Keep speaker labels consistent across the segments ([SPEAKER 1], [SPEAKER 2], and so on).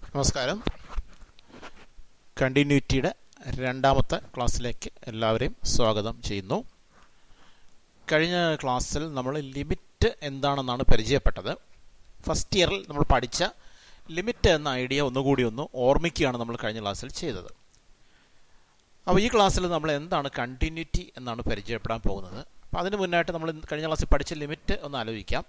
[SPEAKER 1] നമസ്കാരം കണ്ടിന്യൂറ്റിയുടെ രണ്ടാമത്തെ ക്ലാസ്സിലേക്ക് എല്ലാവരെയും സ്വാഗതം ചെയ്യുന്നു കഴിഞ്ഞ ക്ലാസ്സിൽ നമ്മൾ ലിമിറ്റ് എന്താണെന്നാണ് പരിചയപ്പെട്ടത് ഫസ്റ്റ് ഇയറിൽ നമ്മൾ പഠിച്ച ലിമിറ്റ് എന്ന ഐഡിയ ഒന്നുകൂടി ഒന്ന് ഓർമ്മിക്കുകയാണ് നമ്മൾ കഴിഞ്ഞ ക്ലാസ്സിൽ ചെയ്തത് അപ്പോൾ ഈ ക്ലാസ്സിൽ നമ്മൾ എന്താണ് കണ്ടിന്യൂറ്റി എന്നാണ് പരിചയപ്പെടാൻ പോകുന്നത് അപ്പോൾ അതിന് മുന്നായിട്ട് നമ്മൾ കഴിഞ്ഞ ക്ലാസ്സിൽ പഠിച്ച ലിമിറ്റ് ഒന്ന് ആലോചിക്കാം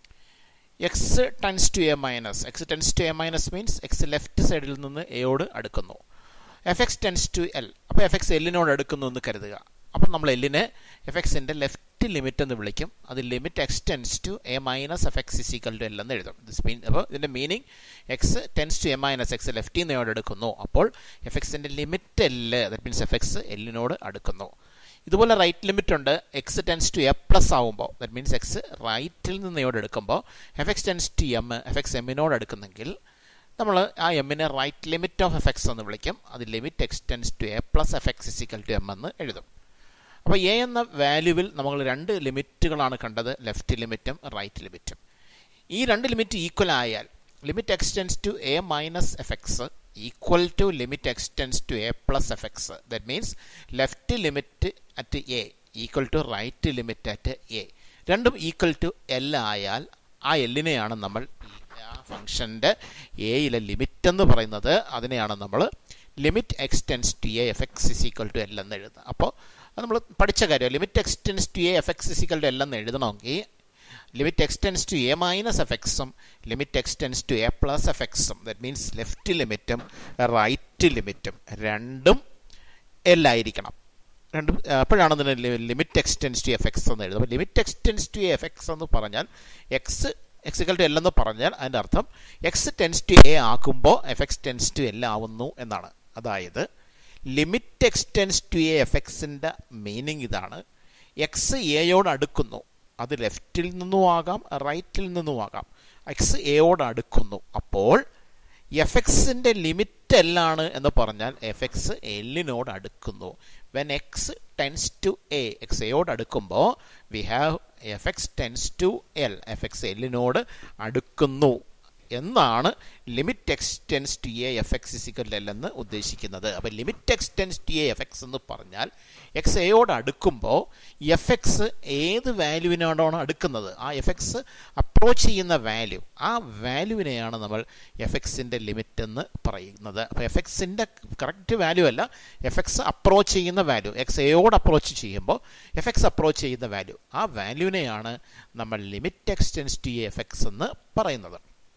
[SPEAKER 1] x tends to A minus x tends to A minus means x left സൈഡിൽ നിന്ന് എയോട് അടുക്കുന്നു f x tends to L അപ്പോൾ എഫ് എക്സ് എല്ലിനോട് അടുക്കുന്നു എന്ന് കരുതുക അപ്പം നമ്മൾ എല്ലിനെ എഫ് എക്സിൻ്റെ ലെഫ്റ്റ് ലിമിറ്റ് എന്ന് വിളിക്കും അത് limit x tends to A minus f x is equal to L എന്ന് എഴുതും ദിസ് മീൻ അപ്പോൾ ഇതിൻ്റെ meaning x tends to A minus x ലെഫ്റ്റിൽ നിന്നോട് അടുക്കുന്നു അപ്പോൾ എഫ് എക്സിൻ്റെ limit L that means f x എല്ലിനോട് അടുക്കുന്നു ഇതുപോലെ റൈറ്റ് ലിമിറ്റ് ഉണ്ട് x tends to A plus ആവുമ്പോൾ ദറ്റ് മീൻസ് എക്സ് റൈറ്റിൽ നിന്ന് ഇങ്ങോട്ട് എടുക്കുമ്പോൾ f x tends to M f x എമ്മിനോട് എടുക്കുന്നെങ്കിൽ നമ്മൾ ആ എമ്മിനെ right limit of f x എന്ന് വിളിക്കും അത് limit x tends to A plus f x is equal to M എന്ന് എഴുതും അപ്പോൾ എ എന്ന വാല്യൂവിൽ നമ്മൾ രണ്ട് ലിമിറ്റുകളാണ് കണ്ടത് ലെഫ്റ്റ് ലിമിറ്റും റൈറ്റ് ലിമിറ്റും ഈ രണ്ട് ലിമിറ്റ് ഈക്വൽ ആയാൽ limit x tends to A minus f x equal to limit x tends to A plus f x that means left limit at a equal to right limit at a രണ്ടും equal to L ആയാൽ ആ എല്ലിനെയാണ് നമ്മൾ ആ ഫംഗ്ഷൻ്റെ എയിലെ limit എന്ന് പറയുന്നത് അതിനെയാണ് നമ്മൾ limit x tends to A f x is equal to L എന്ന് എഴുതുന്നത് അപ്പോൾ അത് നമ്മൾ പഠിച്ച കാര്യം limit x tends to A f x is equal to L എന്ന് എഴുതണമെങ്കിൽ limit x tends to A minus f എക്സും limit x tends to A plus f എക്സും ദറ്റ് മീൻസ് ലെഫ്റ്റ് ലിമിറ്റും റൈറ്റ് ലിമിറ്റും രണ്ടും എല്ലായിരിക്കണം രണ്ടും അപ്പോഴാണ് അതിന് limit x tends to f x എന്ന് എഴുതുന്നത് അപ്പോൾ limit x tends to f x എന്ന് പറഞ്ഞാൽ എക്സ് എക്സിക്കൽ ടു എൽ എന്ന് പറഞ്ഞാൽ അതിൻ്റെ അർത്ഥം എക്സ് ടെൻസ് ടു എ ആക്കുമ്പോൾ f x tends to L ആവുന്നു എന്നാണ് അതായത് limit x tends to A f എക്സിൻ്റെ മീനിങ് ഇതാണ് എക്സ് എയോട് അടുക്കുന്നു അത് ലെഫ്റ്റിൽ നിന്നും ആകാം റൈറ്റിൽ നിന്നും ആകാം എക്സ് എയോട് അടുക്കുന്നു അപ്പോൾ എഫ് എക്സിൻ്റെ ലിമിറ്റ് എല്ലാണ് എന്ന് പറഞ്ഞാൽ എഫ് എക്സ് എല്ലിനോട് അടുക്കുന്നു when x tends to a x എയോട് അടുക്കുമ്പോൾ we have f x tends to L f x എല്ലിനോട് അടുക്കുന്നു എന്നാണ് limit x tends to A f x is equal L എന്ന് ഉദ്ദേശിക്കുന്നത് അപ്പോൾ limit x tends to A f x എന്ന് പറഞ്ഞാൽ എക്സ് എയോട് അടുക്കുമ്പോൾ എഫ് എക്സ് ഏത് വാല്യൂവിനോടാണ് അടുക്കുന്നത് ആ എഫ് എക്സ് അപ്രോച്ച് ചെയ്യുന്ന വാല്യൂ ആ വാല്യൂവിനെയാണ് നമ്മൾ എഫ് എക്സിൻ്റെ ലിമിറ്റ് എന്ന് പറയുന്നത് അപ്പോൾ എഫ് എക്സിൻ്റെ കറക്റ്റ് വാല്യൂ അല്ല എഫ് എക്സ് അപ്രോച്ച് ചെയ്യുന്ന വാല്യൂ എക്സ് എയോട് അപ്രോച്ച് ചെയ്യുമ്പോൾ എഫ് എക്സ് അപ്രോച്ച് ചെയ്യുന്ന വാല്യൂ ആ വാല്യൂവിനെയാണ് നമ്മൾ limit x tends to A f x എന്ന് പറയുന്നത്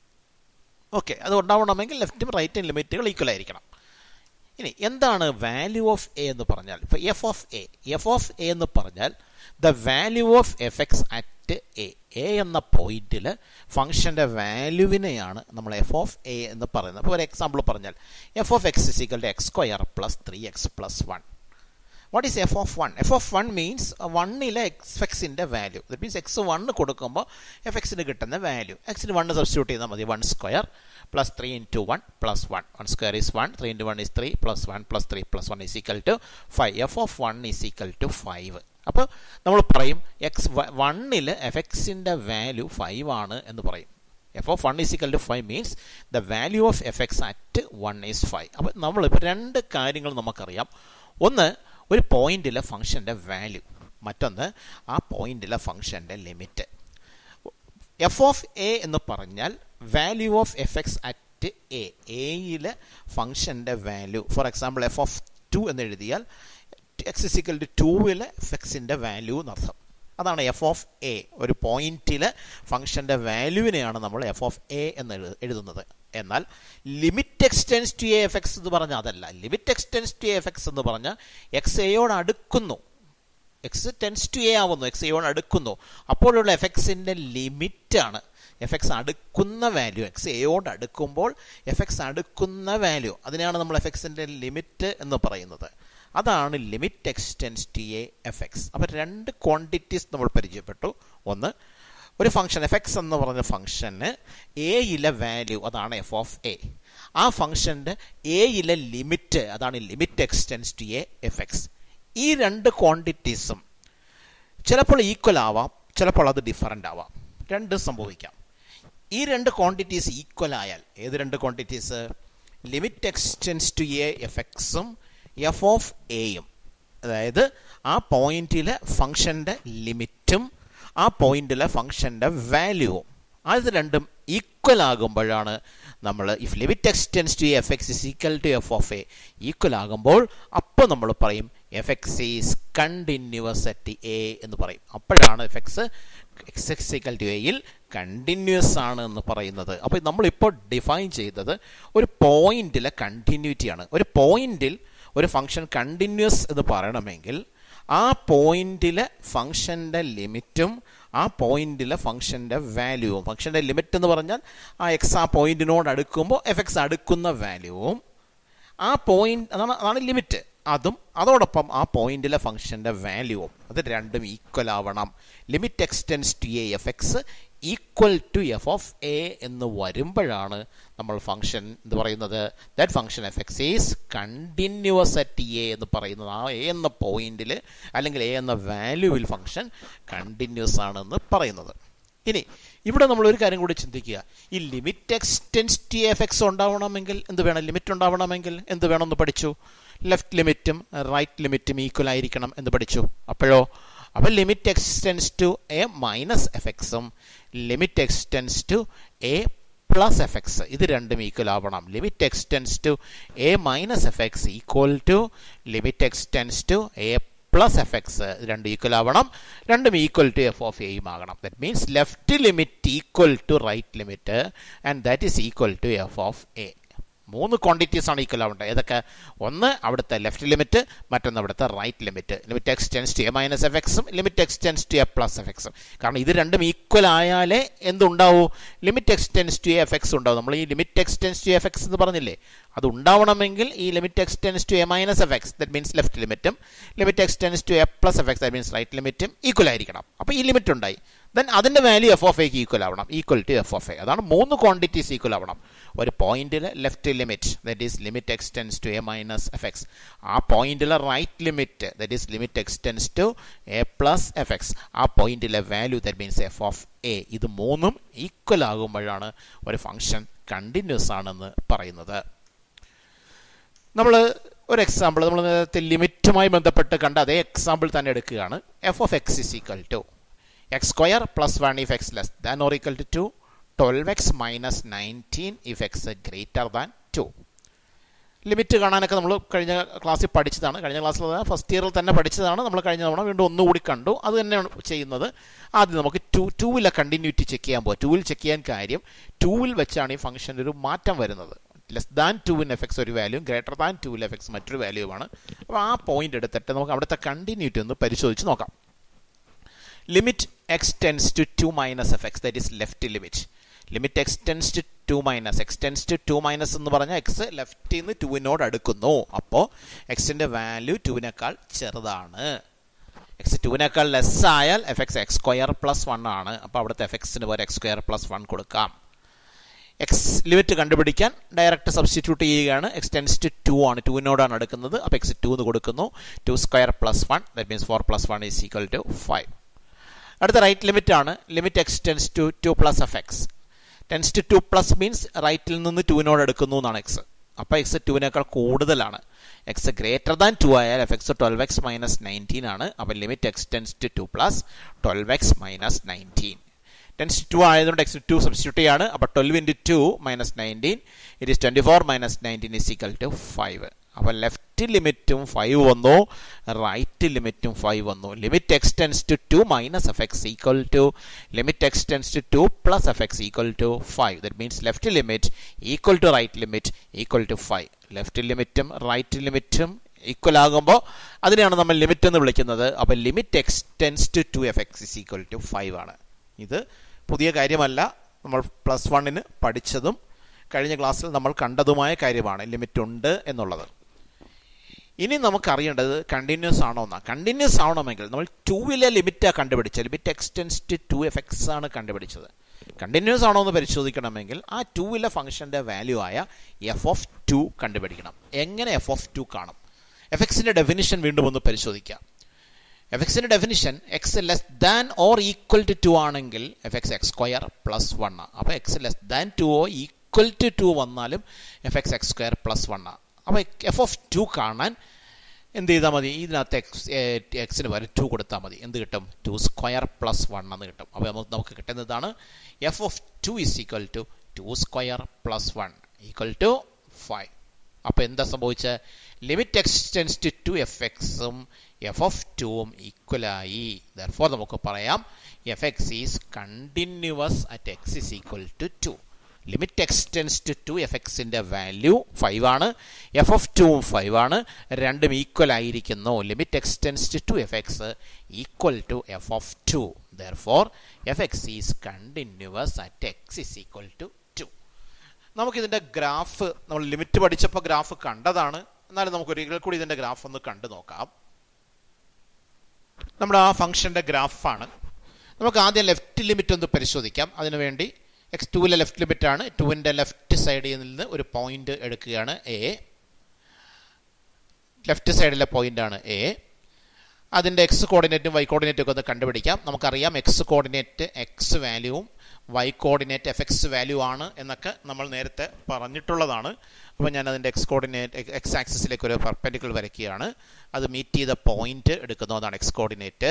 [SPEAKER 1] ഓക്കെ അത് ഉണ്ടാവണമെങ്കിൽ ലെഫ്റ്റും റൈറ്റും ലിമിറ്റുകൾ ഈക്വൽ ആയിരിക്കണം ഇനി എന്താണ് വാല്യൂ ഓഫ് എ എന്ന് പറഞ്ഞാൽ ഇപ്പോൾ f of a f of A എന്ന് പറഞ്ഞാൽ the value of f x at a a എന്ന പോയിന്റിൽ ഫംഗ്ഷൻ്റെ വാല്യൂവിനെയാണ് നമ്മൾ എഫ് ഓഫ് എ എന്ന് പറയുന്നത് അപ്പോൾ ഒരു എക്സാമ്പിൾ പറഞ്ഞാൽ f of x is equal to x square plus three x plus one what is f of one f of one means വണ്ണിലെ x എക്സിൻ്റെ value that means x one കൊടുക്കുമ്പോൾ f എക്സിന് കിട്ടുന്ന വാല്യൂ എക്സിന് വണ്ണ് സബ്സ്റ്റിറ്റ്യൂട്ട് ചെയ്താൽ മതി one square plus three into one plus one one square is one three into one is three plus one plus three plus one is equal to five F of one is equal to five അപ്പോൾ നമ്മൾ പറയും X വണ്ണിൽ F എക്സിൻ്റെ value five ആണ് എന്ന് പറയും f of one is equal to five means the value of f x at one is five അപ്പോൾ നമ്മളിപ്പോൾ രണ്ട് കാര്യങ്ങൾ നമുക്കറിയാം ഒന്ന് ഒരു പോയിന്റിലെ ഫംഗ്ഷൻ്റെ വാല്യൂ മറ്റൊന്ന് ആ പോയിന്റിലെ ഫംഗ്ഷൻ്റെ ലിമിറ്റ് എഫ് ഓഫ് എ എന്ന് പറഞ്ഞാൽ value of f x at a എയിലെ ഫംഗ്ഷൻ്റെ value for example f of two എന്ന് എഴുതിയാൽ എക്സ് ഇസിക്കൽ ടു ടൂവിലെ എഫ് എക്സിൻ്റെ വാല്യൂ എന്നർത്ഥം അതാണ് എഫ് ഓഫ് എ ഒരു പോയിന്റിലെ ഫംഗ്ഷൻ്റെ വാല്യൂവിനെയാണ് നമ്മൾ എഫ് ഓഫ് എ എന്ന് എഴുതുന്നത് എന്നാൽ limit x tends to A f x എന്ന് പറഞ്ഞാൽ അതല്ല limit x tends to A f x എന്ന് പറഞ്ഞാൽ എക്സ് എയോട് അടുക്കുന്നു എക്സ് ടെൻസ് ടു എ ആവുന്നു എക്സ് എയോട് അടുക്കുന്നു അപ്പോഴുള്ള എഫ് എക്സിൻ്റെ ലിമിറ്റാണ് എഫ് എക്സ് അടുക്കുന്ന വാല്യൂ എക്സ് എയോട് അടുക്കുമ്പോൾ എഫ് എക്സ് അടുക്കുന്ന വാല്യൂ അതിനെയാണ് നമ്മൾ എഫ് എക്സിൻ്റെ ലിമിറ്റ് എന്ന് പറയുന്നത് അതാണ് limit x tends to A f x അപ്പോൾ രണ്ട് ക്വാണ്ടിറ്റീസ് നമ്മൾ പരിചയപ്പെട്ടു ഒന്ന് ഒരു ഫംഗ്ഷൻ എഫ് എക്സ് എന്ന് പറഞ്ഞ ഫംഗ്ഷന് എയിലെ വാല്യൂ അതാണ് എഫ് ഓഫ് എ ആ ഫംഗ്ഷൻ്റെ എയിലെ ലിമിറ്റ് അതാണ് limit x tends to A f x ഈ രണ്ട് ക്വാണ്ടിറ്റീസും ചിലപ്പോൾ ഈക്വൽ ആവാം ചിലപ്പോൾ അത് ഡിഫറൻ്റ് ആവാം രണ്ട് സംഭവിക്കാം ഈ രണ്ട് ക്വാണ്ടിറ്റീസ് ഈക്വൽ ആയാൽ ഏത് രണ്ട് quantities limit x tends to A f എക്സും എഫ് ഓഫ് എയും അതായത് ആ പോയിന്റിലെ ഫംഗ്ഷൻ്റെ ലിമിറ്റും ആ പോയിന്റിലെ ഫംഗ്ഷൻ്റെ വാല്യൂവും അത് രണ്ടും ഈക്വൽ ആകുമ്പോഴാണ് നമ്മൾ if limit x tends to f x is equal to f of a equal ആകുമ്പോൾ അപ്പോൾ നമ്മൾ പറയും f x is continuous at a എന്ന് പറയും അപ്പോഴാണ് f x x x equal to എയിൽ കണ്ടിന്യൂസ് ആണ് എന്ന് പറയുന്നത് അപ്പോൾ നമ്മളിപ്പോൾ ഡിഫൈൻ ചെയ്തത് ഒരു പോയിന്റിലെ കണ്ടിന്യൂറ്റിയാണ് ഒരു പോയിന്റിൽ ഒരു ഫംഗ്ഷൻ കണ്ടിന്യൂസ് എന്ന് പറയണമെങ്കിൽ ആ പോയിന്റിലെ ഫംഗ്ഷൻ്റെ ലിമിറ്റും ആ പോയിന്റിലെ ഫംഗ്ഷൻ്റെ വാല്യൂവും ഫംഗ്ഷൻ്റെ ലിമിറ്റ് എന്ന് പറഞ്ഞാൽ ആ എക്സ് ആ പോയിന്റിനോട് അടുക്കുമ്പോൾ എഫ് എക്സ് അടുക്കുന്ന വാല്യൂവും ആ പോയിന്റ് അതാണ് അതാണ് ലിമിറ്റ് അതും അതോടൊപ്പം ആ പോയിന്റിലെ ഫംഗ്ഷൻ്റെ വാല്യൂവും അത് രണ്ടും ഈക്വൽ ആവണം limit x tends to A f x equal to f of A എന്ന് വരുമ്പോഴാണ് നമ്മൾ ഫംഗ്ഷൻ എന്ന് പറയുന്നത് that function f x is continuous at a എന്ന് പറയുന്നത് ആ എ എന്ന പോയിന്റിൽ അല്ലെങ്കിൽ എ എന്ന വാല്യൂവിൽ ഫംഗ്ഷൻ കണ്ടിന്യൂസ് ആണെന്ന് പറയുന്നത് ഇനി ഇവിടെ നമ്മൾ ഒരു കാര്യം കൂടി ചിന്തിക്കുക ഈ limit x tends to f x ഉണ്ടാവണമെങ്കിൽ എന്ത് വേണം ലിമിറ്റ് ഉണ്ടാവണമെങ്കിൽ എന്ത് വേണമെന്ന് പഠിച്ചു ലെഫ്റ്റ് ലിമിറ്റും റൈറ്റ് ലിമിറ്റും ഈക്വൽ ആയിരിക്കണം എന്ന് പഠിച്ചു അപ്പോഴോ അപ്പോൾ limit x tends to A minus f എക്സും limit x tends to A plus f x ഇത് രണ്ടും ഈക്വൽ ആവണം limit x tends to A minus f x equal to limit x tends to A plus f x രണ്ട് ഈക്വൽ ആവണം രണ്ടും equal to f of എയും ആകണം that means left limit equal to right limit and that is equal to f of a മൂന്ന് quantities ആണ് equal ആവേണ്ടത് ഏതൊക്കെ ഒന്ന് അവിടുത്തെ ലെഫ്റ്റ് ലിമിറ്റ് മറ്റൊന്ന് അവിടുത്തെ right limit limit x tends to A minus f എക്സും limit x tends to A plus f എക്സും കാരണം ഇത് രണ്ടും ഈക്വൽ ആയാലേ എന്തുണ്ടാവൂ limit x tends to f x ഉണ്ടാവും നമ്മൾ ഈ limit x tends to f x എന്ന് പറഞ്ഞില്ലേ അത് ഉണ്ടാവണമെങ്കിൽ ഈ limit x tends to A minus f x that means left ലിമിറ്റും limit x tends to A plus f x that means right ലിമിറ്റും ഈക്വൽ ആയിരിക്കണം അപ്പോൾ ഈ ലിമിറ്റ് ഉണ്ടായി ദെൻ അതിൻ്റെ വാല്യൂ എഫ് ഓഫ് എക്ക് ഈക്വൽ ആവണം equal to f of a അതാണ് മൂന്ന് ക്വാണ്ടിറ്റീസ് ഈക്വൽ ആവണം ഒരു പോയിന്റിൽ left limit that is limit x tends to A minus f x ആ പോയിന്റിലെ right limit that is limit x tends to A plus f x ആ പോയിന്റിലെ value that means f of a ഇത് മൂന്നും ഈക്വൽ ആകുമ്പോഴാണ് ഒരു ഫംഗ്ഷൻ കണ്ടിന്യൂസ് ആണെന്ന് പറയുന്നത് നമ്മൾ ഒരു എക്സാമ്പിൾ നമ്മൾ നേരത്തെ ലിമിറ്റുമായി ബന്ധപ്പെട്ട് കണ്ട അതേ എക്സാമ്പിൾ തന്നെ എടുക്കുകയാണ് f of x is equal to x square plus one if x less than or equal to two twelve x minus nineteen if x greater than two limit കാണാനൊക്കെ നമ്മൾ കഴിഞ്ഞ ക്ലാസ്സിൽ പഠിച്ചതാണ് കഴിഞ്ഞ ക്ലാസ്സിൽ ഫസ്റ്റ് ഇയറിൽ തന്നെ പഠിച്ചതാണ് നമ്മൾ കഴിഞ്ഞ തവണ വീണ്ടും ഒന്നുകൂടി കണ്ടു അത് തന്നെയാണ് ചെയ്യുന്നത് ആദ്യം നമുക്ക് ടു ടൂവിലെ കണ്ടിന്യൂറ്റി ചെക്ക് ചെയ്യാൻ പോകുക ടൂവിൽ ചെക്ക് ചെയ്യാൻ കാര്യം ടൂവിൽ വെച്ചാണ് ഈ ഫംഗ്ഷൻ്റെ ഒരു മാറ്റം വരുന്നത് ലെസ് ദാൻ ടുവിന് എഫക്ട്സ് ഒരു വാല്യൂ ഗ്രേറ്റർ ദാൻ ടുവിൽ എഫക്ട്സ് മറ്റൊരു വാല്യൂവാണ് അപ്പോൾ ആ പോയിന്റ് എടുത്തിട്ട് നമുക്ക് അവിടുത്തെ കണ്ടിന്യൂറ്റി ഒന്ന് പരിശോധിച്ച് നോക്കാം limit x tends to two minus f x that is left limit limit x tends to two minus x tends to two minus എന്ന് പറഞ്ഞാൽ എക്സ് ലെഫ്റ്റിൽ നിന്ന് ടുവിനോട് അടുക്കുന്നു അപ്പോൾ എക്സിൻ്റെ വാല്യൂ ടുവിനേക്കാൾ ചെറുതാണ് എക്സ് ടുവിനേക്കാൾ ലെസ് ആയാൽ f x x square plus one ആണ് അപ്പോൾ അവിടുത്തെ എഫ് എക്സിന് പോലെ എക്സ് സ്ക്വയർ പ്ലസ് വൺ കൊടുക്കാം എക്സ് ലിമിറ്റ് കണ്ടുപിടിക്കാൻ ഡയറക്റ്റ് സബ്സ്റ്റിറ്റ്യൂട്ട് ചെയ്യുകയാണ് എക്സ് ടെൻസ് ടു ടു ആണ് ടുവിനോടാണ് എടുക്കുന്നത് അപ്പോൾ എക്സ് ടു എന്ന് കൊടുക്കുന്നു two square plus one that means four plus one is equal to five അടുത്ത റൈറ്റ് ലിമിറ്റ് ആണ് limit x tends to two plus f x tends to two plus means റൈറ്റിൽ നിന്ന് ടുവിനോട് എടുക്കുന്നു എന്നാണ് എക്സ് അപ്പോൾ എക്സ് ടുവിനേക്കാൾ കൂടുതലാണ് എക്സ് ഗ്രേറ്റർ ദാൻ ടു ആയാൽ f x twelve x minus nineteen ആണ് അപ്പോൾ limit x tends to two plus twelve x minus nineteen tends to ആയതുകൊണ്ട് എക്സ് ടു സബ്സ്റ്റിറ്റ്യൂട്ട് ചെയ്യാണ് അപ്പോൾ twelve into two minus nineteen it is twenty four minus nineteen is equal to five അപ്പോൾ left ലിമിറ്റും five വന്നു right ലിമിറ്റും five വന്നു limit x tends to two minus f x equal to limit x tends to two plus f x equal to five that means left limit equal to right limit equal to five left ലിമിറ്റും right ലിമിറ്റും equal ആകുമ്പോൾ അതിനെയാണ് നമ്മൾ limit എന്ന് വിളിക്കുന്നത് അപ്പോൾ limit x tends to two f x is equal to five ആണ് ഇത് പുതിയ കാര്യമല്ല നമ്മൾ പ്ലസ് വണ്ണിന് പഠിച്ചതും കഴിഞ്ഞ ക്ലാസ്സിൽ നമ്മൾ കണ്ടതുമായ കാര്യമാണ് ലിമിറ്റ് ഉണ്ട് എന്നുള്ളത് ഇനി നമുക്കറിയേണ്ടത് കണ്ടിന്യൂസ് ആണോ എന്നാ കണ്ടിന്യൂസ് ആവണമെങ്കിൽ നമ്മൾ ടൂവിലെ ലിമിറ്റാണ് കണ്ടുപിടിച്ചത് limit x tends to two f x ആണ് കണ്ടുപിടിച്ചത് കണ്ടിന്യൂസ് ആണോ എന്ന് പരിശോധിക്കണമെങ്കിൽ ആ ടൂവിലെ ഫംഗ്ഷൻ്റെ വാല്യൂ ആയ എഫ് ഓഫ് ടു കണ്ടുപിടിക്കണം എങ്ങനെ എഫ് ഓഫ് ടു കാണും എഫ് എക്സിൻ്റെ ഡെഫിനിഷൻ വീണ്ടും ഒന്ന് പരിശോധിക്കാം എഫ് എക്സിൻ്റെ definition x less than or equal to two ആണെങ്കിൽ f x x square plus one അപ്പോൾ x less than two or equal to two വന്നാലും f x x square plus one ആണ് അപ്പോൾ എഫ് ഓഫ് ടു കാണാൻ എന്ത് ചെയ്താൽ മതി ഇതിനകത്ത് എക്സ് എക്സിന് പകരം ടു കൊടുത്താൽ മതി എന്ത് കിട്ടും ടു സ്ക്വയർ പ്ലസ് വൺ എന്ന് കിട്ടും അപ്പോൾ നമുക്ക് നമുക്ക് കിട്ടുന്നതാണ് f of two is equal to two square plus one equal to five അപ്പോൾ എന്താ സംഭവിച്ച limit x tends to two f എക്സും എഫ് ഓഫ് ടുവും ഈക്വലായി ദർഫോർ നമുക്ക് പറയാം f x is continuous at x is equal to two limit x tends to two f എക്സിൻ്റെ value five ആണ് എഫ് ഓഫ് ടുവും ഫൈവ് ആണ് രണ്ടും ഈക്വൽ ആയിരിക്കുന്നു limit x tends to two f x equal to f of to therefore f x is continuous at x is equal to two നമുക്കിതിൻ്റെ graph നമ്മൾ limit പഠിച്ചപ്പോൾ graph കണ്ടതാണ് എന്നാലും നമുക്ക് ഒരിക്കൽ കൂടി ഇതിൻ്റെ ഗ്രാഫ് ഒന്ന് കണ്ടു നോക്കാം നമ്മുടെ ആ ഫംഗ്ഷൻ്റെ ഗ്രാഫാണ് നമുക്ക് ആദ്യം ലെഫ്റ്റ് ലിമിറ്റ് ഒന്ന് പരിശോധിക്കാം അതിനുവേണ്ടി എക്സ് ടുവിലെ ലെഫ്റ്റ് ലിമിറ്റ് ആണ് ടുവിൻ്റെ ലെഫ്റ്റ് സൈഡിൽ നിന്ന് ഒരു പോയിന്റ് എടുക്കുകയാണ് എ ലെഫ്റ്റ് സൈഡിലെ പോയിന്റ് ആണ് എ അതിൻ്റെ എക്സ് കോർഡിനേറ്റും വൈ കോർഡിനേറ്റും ഒക്കെ ഒന്ന് കണ്ടുപിടിക്കാം നമുക്കറിയാം എക്സ് കോർഡിനേറ്റ് എക്സ് വാല്യൂവും y coordinate f x value ആണ് എന്നൊക്കെ നമ്മൾ നേരത്തെ പറഞ്ഞിട്ടുള്ളതാണ് അപ്പോൾ ഞാൻ അതിൻ്റെ എക്സ് കോർഡിനേറ്റ് എക്സ് ആക്സിസിലേക്ക് ഒരു പെർപെൻഡിക്കുലർ വരയ്ക്കുകയാണ് അത് മീറ്റ് ചെയ്ത പോയിന്റ് എടുക്കുന്നതാണ് എക്സ് കോർഡിനേറ്റ്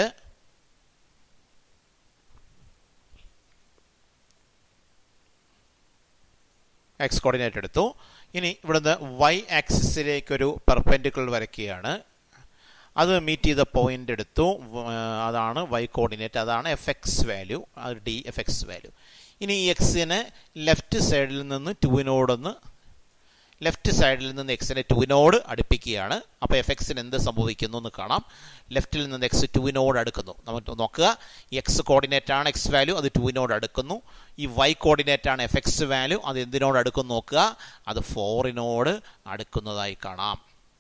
[SPEAKER 1] എക്സ് കോർഡിനേറ്റ് എടുത്തു ഇനി ഇവിടുന്ന് വൈ ആക്സിസിലേക്കൊരു പെർപെൻഡിക്കുലർ വരയ്ക്കുകയാണ് അത് മീറ്റ് ചെയ്ത പോയിന്റ് എടുത്തു അതാണ് വൈ കോർഡിനേറ്റ് അതാണ് എഫ് എക്സ് വാല്യൂ അത് ഡി എഫ് എക്സ് വാല്യൂ ഇനി ഈ എക്സിനെ ലെഫ്റ്റ് സൈഡിൽ നിന്ന് ടുവിനോടൊന്ന് ലെഫ്റ്റ് സൈഡിൽ നിന്ന് എക്സിനെ ടുവിനോട് അടുപ്പിക്കുകയാണ് അപ്പോൾ എഫ് എക്സിന് എന്ത് സംഭവിക്കുന്നു എന്ന് കാണാം ലെഫ്റ്റിൽ നിന്ന് എക്സ് ടുവിനോട് അടുക്കുന്നു നമുക്ക് നോക്കുക ഈ എക്സ് കോർഡിനേറ്റ് ആണ് എക്സ് വാല്യൂ അത് ടുവിനോട് അടുക്കുന്നു ഈ വൈ കോർഡിനേറ്റ് ആണ് എഫ് എക്സ് വാല്യൂ അത് എന്തിനോട് അടുക്കും നോക്കുക അത് ഫോറിനോട് അടുക്കുന്നതായി കാണാം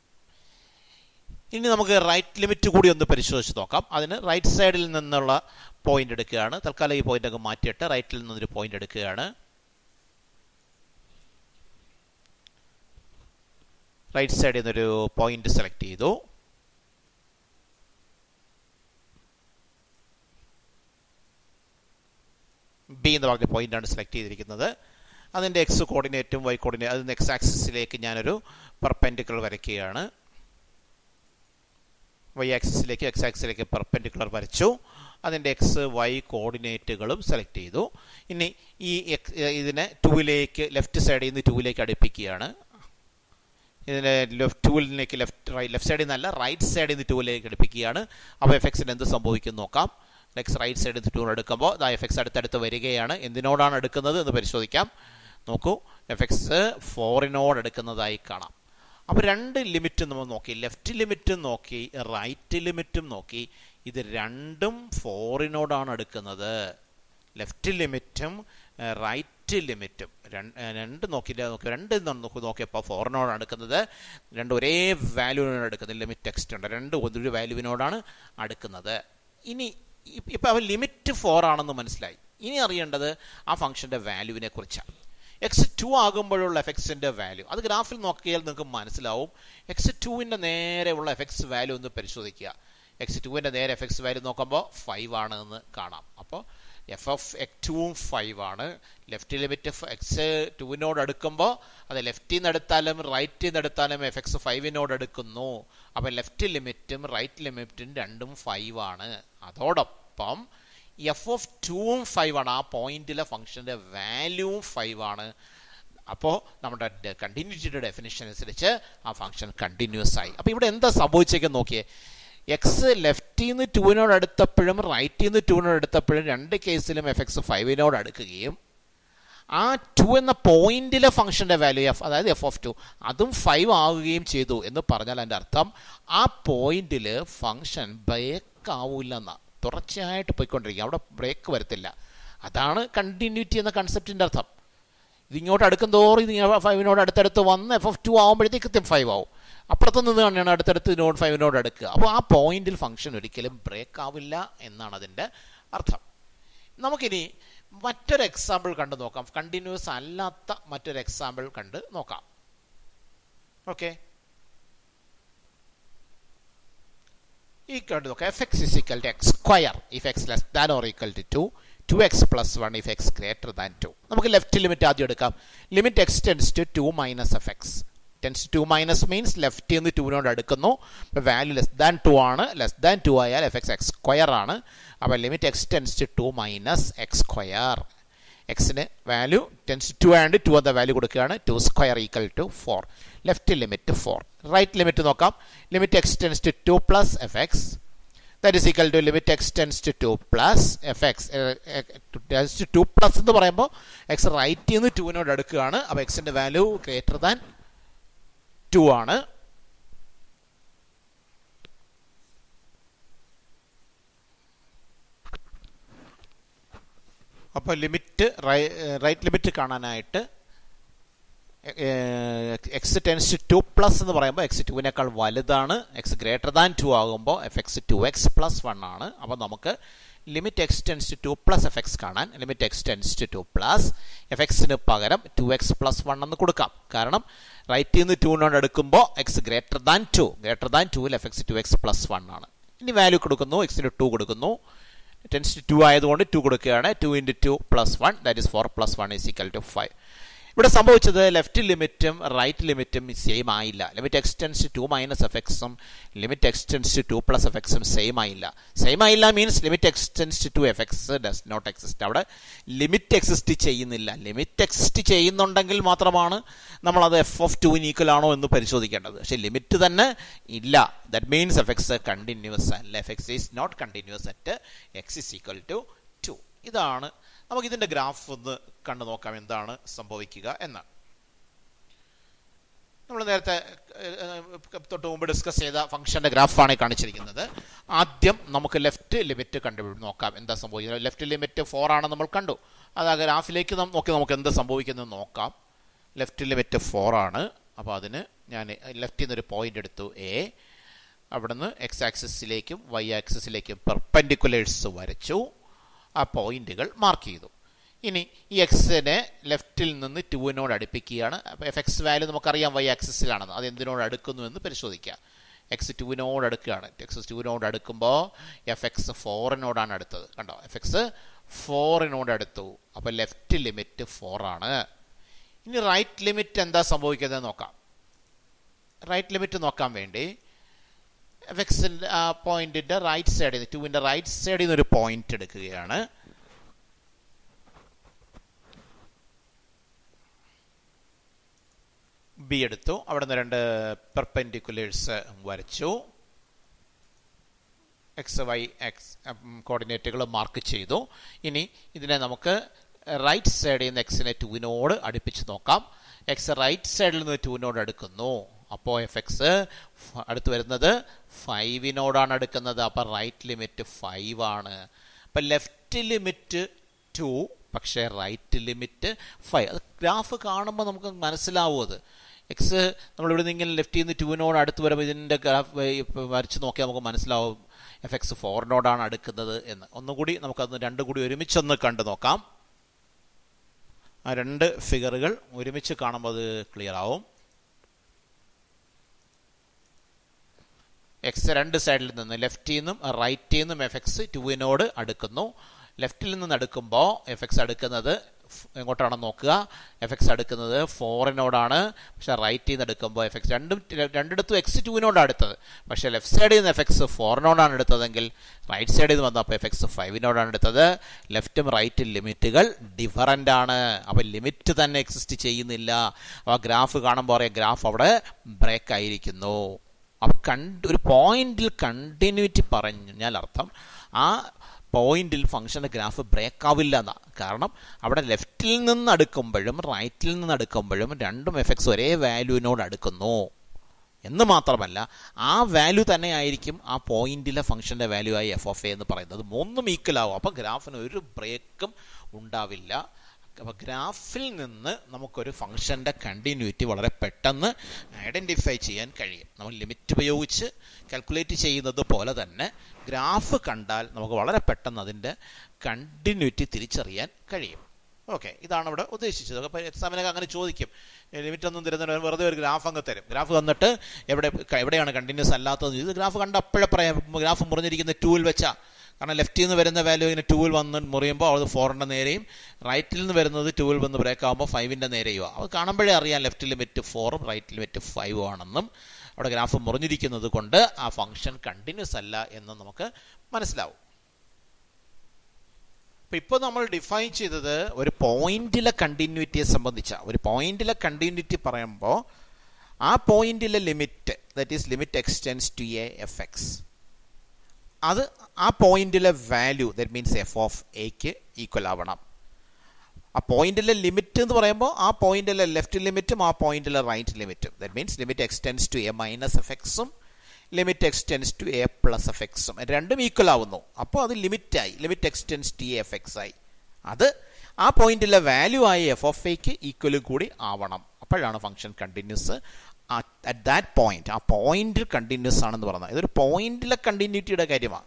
[SPEAKER 1] ഇനി നമുക്ക് റൈറ്റ് ലിമിറ്റ് കൂടി ഒന്ന് പരിശോധിച്ച് നോക്കാം അതിന് റൈറ്റ് സൈഡിൽ നിന്നുള്ള പോയിന്റ് എടുക്കുകയാണ് തൽക്കാലം ഈ പോയിന്റ് ഒക്കെ മാറ്റിയിട്ട് റൈറ്റിൽ നിന്നൊരു പോയിന്റ് എടുക്കുകയാണ് റൈറ്റ് സൈഡിൽ നിന്നൊരു പോയിന്റ് സെലക്ട് ചെയ്തു ബി എന്ന് പറഞ്ഞ പോയിന്റ് ആണ് സെലക്ട് ചെയ്തിരിക്കുന്നത് അതിൻ്റെ എക്സ് കോർഡിനേറ്റും വൈ കോർഡിനേറ്റ് അതിന് എക്സ് ആക്സിസിലേക്ക് ഞാനൊരു പെർപെൻഡിക്കുലർ വരയ്ക്കുകയാണ് വൈ ആക്സിസിലേക്ക് എക്സ് ആക്സിസിലേക്ക് പെർപെൻഡിക്കുലർ വരച്ചു അതിൻ്റെ എക്സ് വൈ കോർഡിനേറ്റുകളും സെലക്ട് ചെയ്തു ഇനി ഈ എക്സ് ഇതിനെ ടൂവിലേക്ക് ലെഫ്റ്റ് സൈഡിൽ നിന്ന് ടൂവിലേക്ക് അടുപ്പിക്കുകയാണ് ഇതിനെ ലെഫ്റ്റ് ടൂവിലേക്ക് ലെഫ്റ്റ് റൈറ്റ് ലെഫ്റ്റ് സൈഡിൽ നിന്നല്ല റൈറ്റ് സൈഡിൽ നിന്ന് ടൂവിലേക്ക് അടുപ്പിക്കുകയാണ് അപ്പോൾ എഫ് എക്സിന് എന്ത് സംഭവിക്കും നോക്കാം എക്സ് റൈറ്റ് സൈഡിൽ നിന്ന് ടൂർ എടുക്കുമ്പോൾ ദാ എഫ് എക്സ് അടുത്തടുത്ത് വരികയാണ് എന്തിനോടാണ് എടുക്കുന്നത് എന്ന് പരിശോധിക്കാം നോക്കൂ എഫ് എക്സ് ഫോറിനോട് എടുക്കുന്നതായി കാണാം അപ്പോൾ രണ്ട് ലിമിറ്റും നമ്മൾ നോക്കി ലെഫ്റ്റ് ലിമിറ്റും നോക്കി റൈറ്റ് ലിമിറ്റും നോക്കി ഇത് രണ്ടും ഫോറിനോടാണ് എടുക്കുന്നത് ലെഫ്റ്റ് ലിമിറ്റും റൈറ്റ് ലിമിറ്റും രണ്ട് നോക്കിയില്ല നോക്കി രണ്ട് നോക്കി നോക്കിയപ്പോൾ ഫോറിനോടാണ് എടുക്കുന്നത് രണ്ട് ഒരേ വാല്യൂവിനോട് എടുക്കുന്നത് ലിമിറ്റ് ടെക്സ്റ്റ് ഉണ്ട് രണ്ട് ഒരു വാല്യൂവിനോടാണ് അടുക്കുന്നത് ഇനി ഇപ്പം അവൻ ലിമിറ്റ് ഫോർ ആണെന്ന് മനസ്സിലായി ഇനി അറിയേണ്ടത് ആ ഫംഗ്ഷൻ്റെ വാല്യൂവിനെ കുറിച്ചാണ് എക്സ് ടു ആകുമ്പോഴുള്ള എഫക്സിൻ്റെ വാല്യൂ അത് ഗ്രാഫിൽ നോക്കിയാൽ നിങ്ങൾക്ക് മനസ്സിലാവും എക്സ് ടുവിൻ്റെ നേരെയുള്ള എഫക്സ് വാല്യൂ ഒന്ന് പരിശോധിക്കുക എക്സ് ടുവിൻ്റെ നേരെ എഫക്സ് വാല്യൂ നോക്കുമ്പോൾ ഫൈവ് ആണ് എന്ന് കാണാം അപ്പോൾ എഫ് എഫ് എക്സ് ടുവും ഫൈവ് ആണ് ലെഫ്റ്റ് ലിമിറ്റ് എക്സ് ടുവിനോട് അടുക്കുമ്പോൾ അത് ലെഫ്റ്റിൽ നിന്ന് എടുത്താലും റൈറ്റിൽ നിന്ന് എടുത്താലും എഫ് എക്സ് ഫൈവിനോട് എടുക്കുന്നു അപ്പോൾ ലെഫ്റ്റ് ലിമിറ്റും റൈറ്റ് ലിമിറ്റും രണ്ടും ഫൈവ് ആണ് അതോടൊപ്പം എഫ് ഓഫ് ടുവും ഫൈവ് ആണ് ആ പോയിന്റിലെ ഫംഗ്ഷൻ്റെ വാല്യൂവും ഫൈവ് ആണ് അപ്പോൾ നമ്മുടെ കണ്ടിന്യൂറ്റിയുടെ ഡെഫിനിഷൻ അനുസരിച്ച് ആ ഫംഗ്ഷൻ കണ്ടിന്യൂസ് ആയി അപ്പോൾ ഇവിടെ എന്താ സംഭവിച്ചേക്കെന്ന് നോക്കിയേ എക്സ് ലെഫ്റ്റിൽ നിന്ന് ടുവിനോട് അടുത്തപ്പോഴും റൈറ്റിൽ നിന്ന് ടുവിനോട് അടുത്തപ്പോഴും രണ്ട് കേസിലും എഫ് എക്സ് ഫൈവിനോട് അടുക്കുകയും ആ ടു എന്ന പോയിന്റിലെ ഫംഗ്ഷൻ്റെ വാല്യൂ എഫ് അതായത് എഫ് ഓഫ് ടു അതും ഫൈവ് ആവുകയും ചെയ്തു എന്ന് പറഞ്ഞാൽ അതിൻ്റെ അർത്ഥം ആ പോയിന്റിൽ ഫംഗ്ഷൻ ബ്രേക്ക് ആവില്ല എന്നാണ് തുടർച്ചയായിട്ട് പോയിക്കൊണ്ടിരിക്കുക അവിടെ ബ്രേക്ക് വരത്തില്ല അതാണ് കണ്ടിന്യൂറ്റി എന്ന കൺസെപ്റ്റിൻ്റെ അർത്ഥം ഇതിങ്ങോട്ട് അടുക്കും തോറും ഇത് ഫൈവിനോട് അടുത്തടുത്ത് വന്ന് എഫ് എഫ് ടു ആകുമ്പോഴത്തേക്കും ഫൈവ് ആവും അപ്പുറത്ത് നിന്ന് തന്നെയാണ് അടുത്തടുത്ത് നോട്ട് ഫൈവിനോട് അടുക്കുക അപ്പോൾ ആ പോയിന്റിൽ ഫംഗ്ഷൻ ഒരിക്കലും ബ്രേക്ക് ആവില്ല എന്നാണ് അതിൻ്റെ അർത്ഥം നമുക്കിനി മറ്റൊരു എക്സാമ്പിൾ കണ്ടു നോക്കാം കണ്ടിന്യൂസ് അല്ലാത്ത മറ്റൊരു എക്സാമ്പിൾ കണ്ട് നോക്കാം ഓക്കെ ഈ കണ്ടു നോക്കാം f x is equal to x square if x less than or equal to two two x plus one if x greater than two നമുക്ക് ലെഫ്റ്റ് ലിമിറ്റ് ആദ്യം എടുക്കാം limit x tends to two minus f x tends to minus means left നിന്ന് ടുവിനോട് അടുക്കുന്നു അപ്പോൾ value less than two ആണ് less than two ആയാൽ f x x square ആണ് അപ്പോൾ limit x tends to two minus x square എക്സിന് value tends to and two എന്ന വാല്യൂ കൊടുക്കുകയാണ് two square equal to four left limit four right limit നോക്കാം limit x tends to two plus f x that is equal to limit x tends to two plus f x tends to two plus എന്ന് പറയുമ്പോൾ x റൈറ്റിൽ നിന്ന് ടുവിനോട് അടുക്കുകയാണ് അപ്പോൾ എക്സിൻ്റെ value greater than two ആണ് അപ്പോൾ limit right limit കാണാനായിട്ട് x tends to plus എന്ന് പറയുമ്പോൾ എക്സ് ടുവിനേക്കാൾ വലുതാണ് എക്സ് ഗ്രേറ്റർ ദാൻ ടു ആകുമ്പോൾ f x two x plus one ആണ് അപ്പോൾ നമുക്ക് limit x tends to plus f x കാണാൻ limit x tends to plus f എക്സിന് പകരം ടു എക്സ് പ്ലസ് വൺ എന്ന് കൊടുക്കാം കാരണം റൈറ്റിൽ നിന്ന് ടുവിനോട് എടുക്കുമ്പോൾ x greater than two greater than ടുവിൽ f x two x plus one ആണ് ഇനി വാല്യൂ കൊടുക്കുന്നു എക്സിന് ടു കൊടുക്കുന്നു ടെൻസ് ടു ആയതുകൊണ്ട് ടു കൊടുക്കുകയാണ് two into two plus one that is four plus one is equal to five ഇവിടെ സംഭവിച്ചത് ലെഫ്റ്റ് ലിമിറ്റും റൈറ്റ് ലിമിറ്റും സെയിം ആയില്ല limit x tends to minus f എക്സും limit x tends to plus f എക്സും സെയിം ആയില്ല സെയിം ആയില്ല means limit x tends to f x does not exist അവിടെ ലിമിറ്റ് എക്സിസ്റ്റ് ചെയ്യുന്നില്ല ലിമിറ്റ് എക്സിസ്റ്റ് ചെയ്യുന്നുണ്ടെങ്കിൽ മാത്രമാണ് നമ്മളത് എഫ് ഓഫ് ടുവിന് ഈക്വൽ ആണോ എന്ന് പരിശോധിക്കേണ്ടത് പക്ഷേ ലിമിറ്റ് തന്നെ ഇല്ല that means f x continuous അല്ല f x is not continuous at x is equal to two ഇതാണ് നമുക്ക് ഇതിൻ്റെ ഗ്രാഫ് ഒന്ന് കണ്ടു നോക്കാം എന്താണ് സംഭവിക്കുക എന്ന് നമ്മൾ നേരത്തെ തൊട്ട് മുമ്പ് ഡിസ്കസ് ചെയ്ത ഫംഗ്ഷൻ്റെ ഗ്രാഫാണ് കാണിച്ചിരിക്കുന്നത് ആദ്യം നമുക്ക് ലെഫ്റ്റ് ലിമിറ്റ് കണ്ടു നോക്കാം എന്താ സംഭവിക്കുന്നത് ലെഫ്റ്റ് ലിമിറ്റ് ഫോർ ആണ് നമ്മൾ കണ്ടു അത് ആ ഗ്രാഫിലേക്ക് നോക്കി നമുക്ക് എന്ത് സംഭവിക്കുന്നത് നോക്കാം ലെഫ്റ്റ് ലിമിറ്റ് ഫോർ ആണ് അപ്പോൾ അതിന് ഞാൻ ലെഫ്റ്റിൽ നിന്നൊരു പോയിന്റ് എടുത്തു എ അവിടുന്ന് എക്സ് ആക്സിസിലേക്കും വൈ ആക്സിസിലേക്കും പെർപെൻഡിക്കുലേഴ്സ് വരച്ചു ആ പോയിന്റുകൾ മാർക്ക് ചെയ്തു ഇനി ഈ എക്സിനെ ലെഫ്റ്റിൽ നിന്ന് ടുവിനോട് അടുപ്പിക്കുകയാണ് അപ്പോൾ എഫ് എക്സ് വാല്യൂ നമുക്കറിയാം വൈ ആക്സിസിലാണെന്ന് അത് എന്തിനോട് അടുക്കുന്നു എന്ന് പരിശോധിക്കുക എക്സ് ടുവിനോട് അടുക്കുകയാണ് എക്സ് ടുവിനോട് അടുക്കുമ്പോൾ എഫ് എക്സ് ഫോറിനോടാണ് അടുത്തത് കണ്ടോ എഫ് എക്സ് ഫോറിനോട് അടുത്തു അപ്പോൾ ലെഫ്റ്റ് ലിമിറ്റ് ഫോറാണ് ഇനി റൈറ്റ് ലിമിറ്റ് എന്താ സംഭവിക്കുന്നത് നോക്കാം റൈറ്റ് ലിമിറ്റ് നോക്കാൻ വേണ്ടി എഫ് എക്സിൻ്റെ ആ പോയിന്റിൻ്റെ റൈറ്റ് സൈഡിൽ നിന്ന് ടുവിൻ്റെ റൈറ്റ് സൈഡിൽ നിന്ന് ഒരു പോയിന്റ് എടുക്കുകയാണ് ബി എടുത്തു അവിടെ നിന്ന് രണ്ട് പെർപെൻഡിക്കുലേഴ്സ് വരച്ചു എക്സ് വൈ എക്സ് കോർഡിനേറ്റുകൾ മാർക്ക് ചെയ്തു ഇനി ഇതിനെ നമുക്ക് റൈറ്റ് സൈഡിൽ നിന്ന് എക്സിനെ ടുവിനോട് അടുപ്പിച്ച് നോക്കാം എക്സ് റൈറ്റ് സൈഡിൽ നിന്ന് ടുവിനോട് അടുക്കുന്നു അപ്പോൾ എഫ് എക്സ് അടുത്ത് വരുന്നത് ഫൈവിനോടാണ് അടുക്കുന്നത് അപ്പോൾ റൈറ്റ് ലിമിറ്റ് ഫൈവ് ആണ് അപ്പം ലെഫ്റ്റ് ലിമിറ്റ് ടു പക്ഷേ റൈറ്റ് ലിമിറ്റ് ഫൈവ് അത് ഗ്രാഫ് കാണുമ്പോൾ നമുക്ക് മനസ്സിലാവും അത് എക്സ് നമ്മളിവിടെ നിന്ന് ഇങ്ങനെ ലെഫ്റ്റിൽ നിന്ന് ടുവിനോട് അടുത്ത് വരുമ്പോൾ ഇതിൻ്റെ ഗ്രാഫ് വരച്ച് നോക്കിയാൽ നമുക്ക് മനസ്സിലാവും എഫ് എക്സ് ഫോറിനോടാണ് അടുക്കുന്നത് എന്ന് ഒന്നുകൂടി നമുക്കത് രണ്ടും കൂടി ഒരുമിച്ചൊന്ന് കണ്ടു നോക്കാം ആ രണ്ട് ഫിഗറുകൾ ഒരുമിച്ച് കാണുമ്പോൾ അത് ക്ലിയർ ആവും എക്സ് രണ്ട് സൈഡിൽ നിന്ന് ലെഫ്റ്റിൽ നിന്നും റൈറ്റിൽ നിന്നും എഫ് എക്സ് ടുവിനോട് അടുക്കുന്നു ലെഫ്റ്റിൽ നിന്ന് അടുക്കുമ്പോൾ എഫ് എക്സ് അടുക്കുന്നത് എങ്ങോട്ടാണ് നോക്കുക എഫ് എക്സ് അടുക്കുന്നത് ഫോറിനോടാണ് പക്ഷേ റൈറ്റിൽ നിന്ന് എടുക്കുമ്പോൾ എഫ് എക്സ് രണ്ടും രണ്ടിടത്തും എക്സ് ടുവിനോടാണ് അടുത്തത് പക്ഷേ ലെഫ്റ്റ് സൈഡിൽ നിന്ന് എഫ് എക്സ് ഫോറിനോടാണ് എടുത്തതെങ്കിൽ റൈറ്റ് സൈഡിൽ നിന്ന് വന്നപ്പോൾ എഫ് എക്സ് ഫൈവിനോടാണ് എടുത്തത് ലെഫ്റ്റും റൈറ്റും ലിമിറ്റുകൾ ഡിഫറൻ്റ് ആണ് അപ്പോൾ ലിമിറ്റ് തന്നെ എക്സിസ്റ്റ് ചെയ്യുന്നില്ല അപ്പോൾ ഗ്രാഫ് കാണുമ്പോൾ അറിയാം ഗ്രാഫ് അവിടെ ബ്രേക്ക് ആയിരിക്കുന്നു അപ്പം കണ്ട് ഒരു പോയിന്റിൽ കണ്ടിന്യൂറ്റി പറഞ്ഞാൽ അർത്ഥം ആ പോയിന്റിൽ ഫംഗ്ഷൻ്റെ ഗ്രാഫ് ബ്രേക്ക് ആവില്ല എന്നാണ് കാരണം അവിടെ ലെഫ്റ്റിൽ നിന്ന് അടുക്കുമ്പോഴും റൈറ്റിൽ നിന്ന് അടുക്കുമ്പോഴും രണ്ടും എഫക്ട്സ് ഒരേ വാല്യൂവിനോട് അടുക്കുന്നു എന്ന് മാത്രമല്ല ആ വാല്യൂ തന്നെ ആയിരിക്കും ആ പോയിന്റിലെ ഫംഗ്ഷൻ്റെ വാല്യൂ ആയി എഫ് ഓഫ് എ എന്ന് പറയുന്നത് മൂന്നും ഈക്വൽ ആവും അപ്പോൾ ഗ്രാഫിന് ഒരു ബ്രേക്കും ഉണ്ടാവില്ല അപ്പോൾ ഗ്രാഫിൽ നിന്ന് നമുക്കൊരു ഫംഗ്ഷൻ്റെ കണ്ടിന്യൂറ്റി വളരെ പെട്ടെന്ന് ഐഡൻറ്റിഫൈ ചെയ്യാൻ കഴിയും നമ്മൾ ലിമിറ്റ് ഉപയോഗിച്ച് കാൽക്കുലേറ്റ് ചെയ്യുന്നത് പോലെ തന്നെ ഗ്രാഫ് കണ്ടാൽ നമുക്ക് വളരെ പെട്ടെന്ന് അതിൻ്റെ കണ്ടിന്യൂറ്റി തിരിച്ചറിയാൻ കഴിയും ഓക്കെ ഇതാണ് ഇവിടെ ഉദ്ദേശിച്ചത് അപ്പോൾ എക്സാമിനൊക്കെ അങ്ങനെ ചോദിക്കും ലിമിറ്റ് ഒന്നും തരുന്ന വെറുതെ ഒരു ഗ്രാഫ് അങ്ങ് തരും ഗ്രാഫ് തന്നിട്ട് എവിടെ എവിടെയാണ് കണ്ടിന്യൂസ് അല്ലാത്തത് ഇത് ഗ്രാഫ് കണ്ട അപ്പോഴേ പറയാം ഗ്രാഫ് മുറിഞ്ഞിരിക്കുന്ന ടൂവിൽ വെച്ചാൽ കാരണം ലെഫ്റ്റിൽ നിന്ന് വരുന്ന വാല്യൂ ഇങ്ങനെ ടൂവിൽ വന്ന് മുറിയുമ്പോൾ അത് ഫോറിൻ്റെ നേരെയും റൈറ്റിൽ നിന്ന് വരുന്നത് ടൂവിൽ വന്ന് ബ്രേക്ക് ആകുമ്പോൾ ഫൈവിൻ്റെ നേരെയും അത് കാണുമ്പോഴേ അറിയാം ലെഫ്റ്റ് ലിമിറ്റ് ഫോറും റൈറ്റ് ലിമിറ്റ് ഫൈവും ആണെന്നും അവിടെ ഗ്രാഫ് മുറിഞ്ഞിരിക്കുന്നത് കൊണ്ട് ആ ഫംഗ്ഷൻ കണ്ടിന്യൂസ് അല്ല എന്ന് നമുക്ക് മനസ്സിലാവും അപ്പോൾ ഇപ്പോൾ നമ്മൾ ഡിഫൈൻ ചെയ്തത് ഒരു പോയിന്റിലെ കണ്ടിന്യൂറ്റിയെ സംബന്ധിച്ച ഒരു പോയിന്റിലെ കണ്ടിന്യൂറ്റി പറയുമ്പോൾ ആ പോയിന്റിലെ limit that is limit x tends to A f x അത് ആ പോയിന്റിലെ value that means f of എക്ക് ഈക്വൽ ആവണം ആ പോയിന്റിലെ ലിമിറ്റ് എന്ന് പറയുമ്പോൾ ആ പോയിന്റിലെ ലെഫ്റ്റ് ലിമിറ്റും ആ പോയിന്റിലെ റൈറ്റ് ലിമിറ്റും that means limit x tends to A minus f എക്സും limit x tends to A plus f എക്സും രണ്ടും ഈക്വൽ ആവുന്നു അപ്പോൾ അത് ലിമിറ്റായി limit x tends to A f x ആയി അത് ആ പോയിന്റിലെ വാല്യൂ ആയി എഫ് ഓഫ് എക്ക് ഈക്വൽ കൂടി ആവണം അപ്പോഴാണ് function continuous at that point ആ പോയിന്റിൽ കണ്ടിന്യൂസ് ആണെന്ന് പറഞ്ഞത് ഇതൊരു പോയിന്റിലെ കണ്ടിന്യൂറ്റിയുടെ കാര്യമാണ്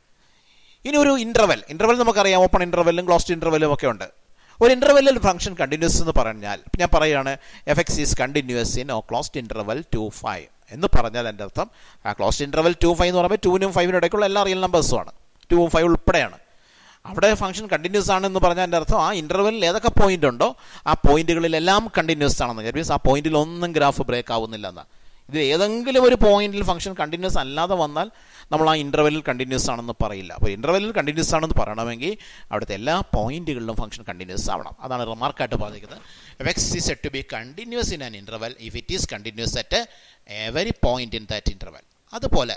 [SPEAKER 1] ഇനി ഒരു ഇന്റർവെൽ ഇന്റർവെൽ നമുക്കറിയാം ഓപ്പൺ ഇന്റർവെല്ലും ക്ലോസ്ഡ് ഇന്റർവെല്ലും ഒക്കെ ഉണ്ട് ഒരു ഇന്റർവെല്ലിൽ ഫംഗ്ഷൻ കണ്ടിന്യൂസ് എന്ന് പറഞ്ഞാൽ ഞാൻ പറയുകയാണ് f x is continuous in oh closed interval two five എന്ന് പറഞ്ഞാൽ എൻ്റെ അർത്ഥം ആ ക്ലോസ്ഡ് ഇന്റർവെൽ ടു ഫൈവ് എന്ന് പറയുമ്പോൾ ടൂവിനും ഫൈവിനും ഇടയ്ക്കുള്ള എല്ലാ റിയൽ നമ്പേഴ്സും ആണ് ടൂവും ഫൈവ് ഉൾപ്പെടെയാണ് അവിടെ ഫംഗ്ഷൻ കണ്ടിന്യൂസ് ആണെന്ന് പറഞ്ഞാൽ എൻ്റെ അർത്ഥം ആ ഇന്റർവെല്ലിൽ ഏതൊക്കെ പോയിന്റ് ഉണ്ടോ ആ പോയിന്റുകളിലെല്ലാം കണ്ടിന്യൂസ് ആണെന്ന് മീൻസ് ആ പോയിന്റിൽ ഒന്നും ഗ്രാഫ് ബ്രേക്ക് ആവുന്നില്ല എന്നാണ് ഇത് ഏതെങ്കിലും ഒരു പോയിന്റിൽ ഫംഗ്ഷൻ കണ്ടിന്യൂസ് അല്ലാതെ വന്നാൽ നമ്മൾ ആ ഇന്റർവെല്ലിൽ കണ്ടിന്യൂസ് ആണെന്ന് പറയില്ല അപ്പോൾ ഇന്റർവെല്ലിൽ കണ്ടിന്യൂസ് ആണെന്ന് പറയണമെങ്കിൽ അവിടുത്തെ എല്ലാ പോയിന്റുകളിലും ഫംഗ്ഷൻ കണ്ടിന്യൂസ് ആവണം അതാണ് റിമാർക്കായിട്ട് പറഞ്ഞിരിക്കുന്നത് f x is set to be continuous in an interval if it is continuous at every point in that interval അതുപോലെ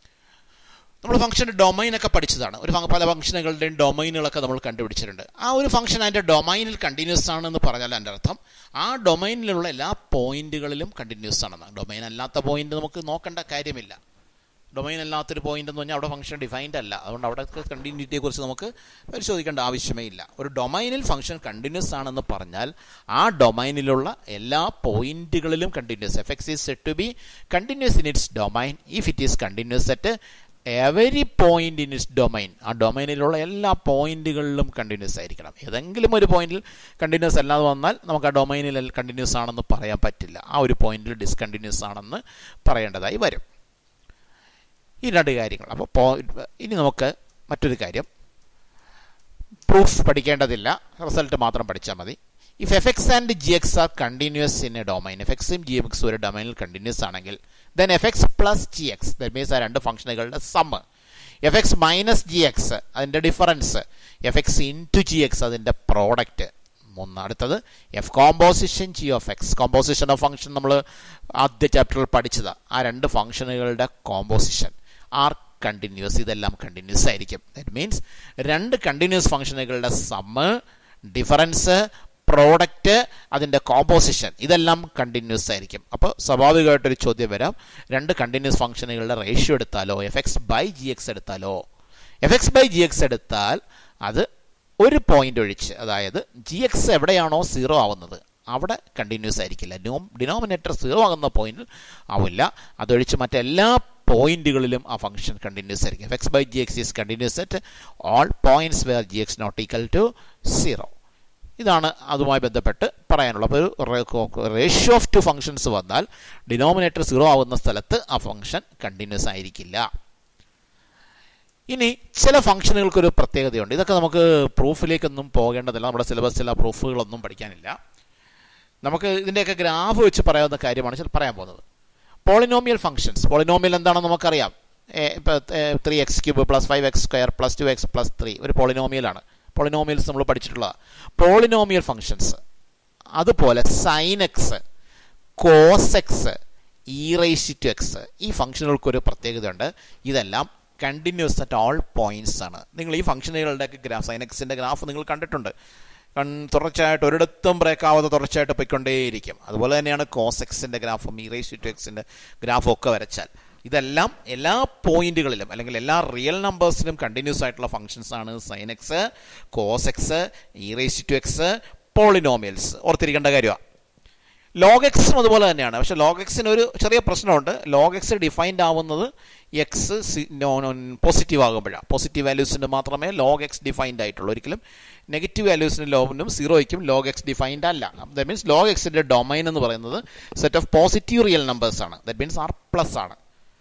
[SPEAKER 1] നമ്മൾ ഫംഗ്ഷൻ്റെ ഡൊമൈൻ ഒക്കെ പഠിച്ചതാണ് ഒരു പല ഫംഗ്ഷനുകളുടെയും ഡൊമൈനുകളൊക്കെ നമ്മൾ കണ്ടുപിടിച്ചിട്ടുണ്ട് ആ ഒരു ഫംഗ്ഷൻ അതിൻ്റെ ഡൊമൈനിൽ കണ്ടിന്യൂസ് ആണെന്ന് പറഞ്ഞാൽ എൻ്റെ അർത്ഥം ആ ഡൊമൈനിലുള്ള എല്ലാ പോയിന്റുകളിലും കണ്ടിന്യൂസ് ആണെന്ന് ഡൊമൈൻ അല്ലാത്ത പോയിന്റ് നമുക്ക് നോക്കേണ്ട കാര്യമില്ല ഡൊമൈൻ അല്ലാത്തൊരു പോയിന്റ് എന്ന് പറഞ്ഞാൽ അവിടെ ഫംഗ്ഷൻ ഡിഫൈൻഡ് അല്ല അതുകൊണ്ട് അവിടെ കണ്ടിന്യൂറ്റിയെ കുറിച്ച് നമുക്ക് പരിശോധിക്കേണ്ട ആവശ്യമേ ഇല്ല ഒരു ഡൊമൈനിൽ ഫംഗ്ഷൻ കണ്ടിന്യൂസ് ആണെന്ന് പറഞ്ഞാൽ ആ ഡൊമൈനിലുള്ള എല്ലാ പോയിന്റുകളിലും continuous f x is set to be continuous in its domain if it is continuous at every point in its domain ആ ഡൊമൈനിലുള്ള എല്ലാ പോയിന്റുകളിലും കണ്ടിന്യൂസ് ആയിരിക്കണം ഏതെങ്കിലും ഒരു പോയിന്റിൽ കണ്ടിന്യൂസ് അല്ലാതെ വന്നാൽ നമുക്ക് ആ ഡൊമൈനിൽ കണ്ടിന്യൂസ് ആണെന്ന് പറയാൻ പറ്റില്ല ആ ഒരു പോയിന്റിൽ ഡിസ്കണ്ടിന്യൂസ് ആണെന്ന് പറയേണ്ടതായി വരും ഈ രണ്ട് കാര്യങ്ങൾ അപ്പോൾ ഇനി നമുക്ക് മറ്റൊരു കാര്യം പ്രൂഫ് പഠിക്കേണ്ടതില്ല റിസൾട്ട് മാത്രം പഠിച്ചാൽ മതി if f x and g x are continuous in a domain f എക്സും ജി എക്സും ഒരു ഡൊമൈനിൽ കണ്ടിന്യൂസ് ആണെങ്കിൽ then f x plus g x that means ആ രണ്ട് ഫംഗ്ഷനുകളുടെ sum f x minus g x അതിൻ്റെ difference f x into g x അതിൻ്റെ പ്രോഡക്റ്റ് മൂന്ന് അടുത്തത് f composition g of x composition of function നമ്മൾ ആദ്യ ചാപ്റ്ററിൽ പഠിച്ചത് ആ രണ്ട് ഫംഗ്ഷനുകളുടെ കോമ്പോസിഷൻ ആർ കണ്ടിന്യൂസ് ഇതെല്ലാം കണ്ടിന്യൂസ് ആയിരിക്കും ദറ്റ് മീൻസ് രണ്ട് കണ്ടിന്യൂസ് ഫംഗ്ഷനുകളുടെ സമ്മ് ഡിഫറൻസ് പ്രോഡക്റ്റ് അതിൻ്റെ കോമ്പോസിഷൻ ഇതെല്ലാം കണ്ടിന്യൂസ് ആയിരിക്കും അപ്പോൾ സ്വാഭാവികമായിട്ടൊരു ചോദ്യം വരാം രണ്ട് കണ്ടിന്യൂസ് ഫംഗ്ഷനുകളുടെ റേഷ്യോ എടുത്താലോ f x by g x എടുത്താലോ f x by g x എടുത്താൽ അത് ഒരു പോയിന്റ് ഒഴിച്ച് അതായത് ജി എക്സ് എവിടെയാണോ സീറോ ആവുന്നത് അവിടെ കണ്ടിന്യൂസ് ആയിരിക്കില്ല ഡിനോ ഡിനോമിനേറ്റർ സീറോ ആകുന്ന പോയിന്റിൽ ആവില്ല അതൊഴിച്ച് മറ്റെല്ലാ പോയിന്റുകളിലും ആ ഫംഗ്ഷൻ കണ്ടിന്യൂസ് ആയിരിക്കും f x by g x is continuous at all points where g x not equal to zero ഇതാണ് അതുമായി ബന്ധപ്പെട്ട് പറയാനുള്ളത് അപ്പോൾ ഒരു റേഷ്യോ ഓഫ് ടു ഫംഗ്ഷൻസ് വന്നാൽ ഡിനോമിനേറ്റർ സീറോ ആവുന്ന സ്ഥലത്ത് ആ ഫംഗ്ഷൻ കണ്ടിന്യൂസ് ആയിരിക്കില്ല ഇനി ചില ഫംഗ്ഷനുകൾക്കൊരു പ്രത്യേകതയുണ്ട് ഇതൊക്കെ നമുക്ക് പ്രൂഫിലേക്കൊന്നും പോകേണ്ടതില്ല നമ്മുടെ സിലബസിൽ ആ പ്രൂഫുകളൊന്നും പഠിക്കാനില്ല നമുക്ക് ഇതിൻ്റെയൊക്കെ ഗ്രാഫ് വെച്ച് പറയാവുന്ന കാര്യമാണ് ചില പറയാൻ പോകുന്നത് പോളിനോമിയൽ ഫംഗ്ഷൻസ് പോളിനോമിയൽ എന്താണെന്ന് നമുക്കറിയാം ഇപ്പോൾ three x cube plus five x square plus two x plus three ഒരു പോളിനോമിയലാണ് പോളിനോമിയൽസ് നമ്മൾ പഠിച്ചിട്ടുള്ള പോളിനോമിയൽ ഫംഗ്ഷൻസ് അതുപോലെ sine x cos x e raise to x ഈ ഫംഗ്ഷനുകൾക്കൊരു പ്രത്യേകതയുണ്ട് ഇതെല്ലാം കണ്ടിന്യൂസ് അറ്റ് ഓൾ പോയിന്റ്സ് ആണ് നിങ്ങൾ ഈ ഫംഗ്ഷനുകളുടെ ഗ്രാഫ് സൈൻ എക്സിൻ്റെ ഗ്രാഫ് നിങ്ങൾ കണ്ടിട്ടുണ്ട് തുടർച്ചയായിട്ട് ഒരിടത്തും ബ്രേക്ക് ആവാതെ തുടർച്ചയായിട്ട് പോയിക്കൊണ്ടേയിരിക്കും അതുപോലെ തന്നെയാണ് കോസ് എക്സിൻ്റെ ഗ്രാഫും ഇ റൈസ് ടു എക്സിൻ്റെ ഗ്രാഫും ഒക്കെ വരച്ചാൽ ഇതെല്ലാം എല്ലാ പോയിന്റുകളിലും അല്ലെങ്കിൽ എല്ലാ റിയൽ നമ്പേഴ്സിലും കണ്ടിന്യൂസ് ആയിട്ടുള്ള ഫംഗ്ഷൻസ് ആണ് sine x cos x e raise to x polynomials ഓർത്തിരിക്കേണ്ട കാര്യമാണ് ലോഗ് എക്സും അതുപോലെ തന്നെയാണ് പക്ഷേ ലോഗ് എക്സിന് ഒരു ചെറിയ പ്രശ്നമുണ്ട് ലോഗ് എക്സ് ഡിഫൈൻഡ് ആവുന്നത് എക്സ് പോസിറ്റീവ് ആകുമ്പോഴാണ് പോസിറ്റീവ് വാല്യൂസിന് മാത്രമേ ലോഗ് എക്സ് ഡിഫൈൻഡ് ആയിട്ടുള്ളൂ ഒരിക്കലും നെഗറ്റീവ് വാല്യൂസിന് ലോഗിനും സീറോയ്ക്കും ലോഗ് എക്സ് ഡിഫൈൻഡ് അല്ല ദറ്റ് മീൻസ് ലോഗ് എക്സിൻ്റെ ഡൊമൈൻ എന്ന് പറയുന്നത് set of positive real numbers ആണ് ദറ്റ് മീൻസ് ആർ പ്ലസ് ആണ്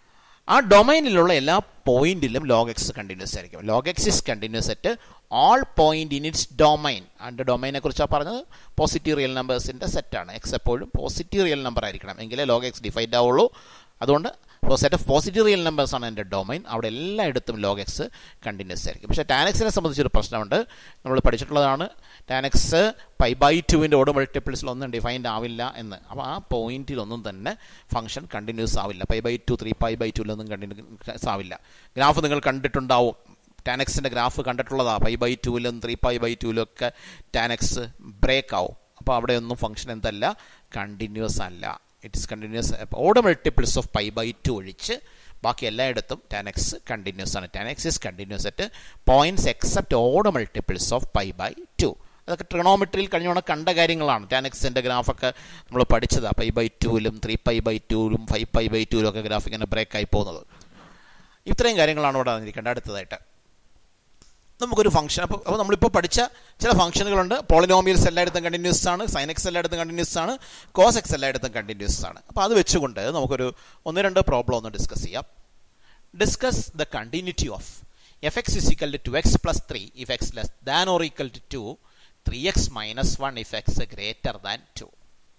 [SPEAKER 1] ആ ഡൊമൈനിലുള്ള എല്ലാ പോയിന്റിലും ലോഗ് എക്സ് കണ്ടിന്യൂസ് ആയിരിക്കും log x is continuous at all point in its domain അതിൻ്റെ ഡൊമൈനെ കുറിച്ചാണ് പറഞ്ഞത് പോസിറ്റീവ് റിയൽ നമ്പേഴ്സിൻ്റെ സെറ്റാണ് എക്സ് എപ്പോഴും പോസിറ്റീവ് റിയൽ നമ്പർ ആയിരിക്കണം എങ്കിലേ ലോഗ് എക്സ് ഡിഫൈൻഡ് ആവുള്ളൂ അതുകൊണ്ട് set of positive real numbers ആണ് എൻ്റെ ഡൊമൈൻ അവിടെ എല്ലായിടത്തും ലോഗ് എക്സ് കണ്ടിന്യൂസ് ആയിരിക്കും പക്ഷേ ടാനക്സിനെ സംബന്ധിച്ചൊരു പ്രശ്നമുണ്ട് നമ്മൾ പഠിച്ചിട്ടുള്ളതാണ് ടാനക്സ് പൈ ബൈ ടുവിൻ്റെ ഓട് മൾട്ടിപ്പിൾസിലൊന്നും ഡിഫൈൻഡ് ആവില്ല എന്ന് അപ്പോൾ ആ പോയിന്റിലൊന്നും തന്നെ ഫംഗ്ഷൻ കണ്ടിന്യൂസ് ആവില്ല pi by two three pi by ടുവിലൊന്നും കണ്ടിന്യൂസ് ആവില്ല ഗ്രാഫ് നിങ്ങൾ കണ്ടിട്ടുണ്ടാവും ടാനക്സിൻ്റെ ഗ്രാഫ് കണ്ടിട്ടുള്ളതാണ് പൈ ബൈ ടുവിലും ത്രീ പൈ ബൈ ടുവിലും ഒക്കെ ടാനക്സ് ബ്രേക്ക് ആവും അപ്പോൾ അവിടെയൊന്നും ഫംഗ്ഷൻ എന്തല്ല കണ്ടിന്യൂസ് അല്ല it is continuous odd multiples of pi by two ഒഴിച്ച് ബാക്കി എല്ലായിടത്തും ടാൻ എക്സ് കണ്ടിന്യൂസ് ആണ് tan x is continuous at points except odd multiples of pi by two അതൊക്കെ ട്രിണോമെട്രിയിൽ കഴിഞ്ഞ തവണ കണ്ട കാര്യങ്ങളാണ് ടാൻ എക്സിൻ്റെ ഗ്രാഫൊക്കെ നമ്മൾ പഠിച്ചതാണ് പൈ ബൈ ടുവിലും ത്രീ പൈ ബൈ ടുവിലും ഫൈവ് പൈ ബൈ ടുവിലും ഒക്കെ ഗ്രാഫ് ഇങ്ങനെ ബ്രേക്ക് ആയി പോകുന്നത് ഇത്രയും കാര്യങ്ങളാണ് ഇവിടെ വന്നിരിക്കേണ്ടത് അടുത്തതായിട്ട് നമുക്കൊരു ഫംഗ്ഷൻ അപ്പോൾ അപ്പോൾ നമ്മളിപ്പോൾ പഠിച്ച ചില ഫംഗ്ഷനുകളുണ്ട് പോളിനോമിയൽസ് എല്ലായിടത്തും കണ്ടിന്യൂസ് ആണ് സൈൻ എക്സ് എല്ലായിടത്തും കണ്ടിന്യൂസ് ആണ് കോസ് എക്സ് എല്ലായിടത്തും കണ്ടിന്യൂസ് ആണ് അപ്പോൾ അത് വെച്ചുകൊണ്ട് നമുക്കൊരു ഒന്ന് രണ്ട് പ്രോബ്ലം ഒന്ന് ഡിസ്കസ് ചെയ്യാം discuss the continuity of f x is equal to two x plus three if x less than or equal to two three x minus one if x greater than two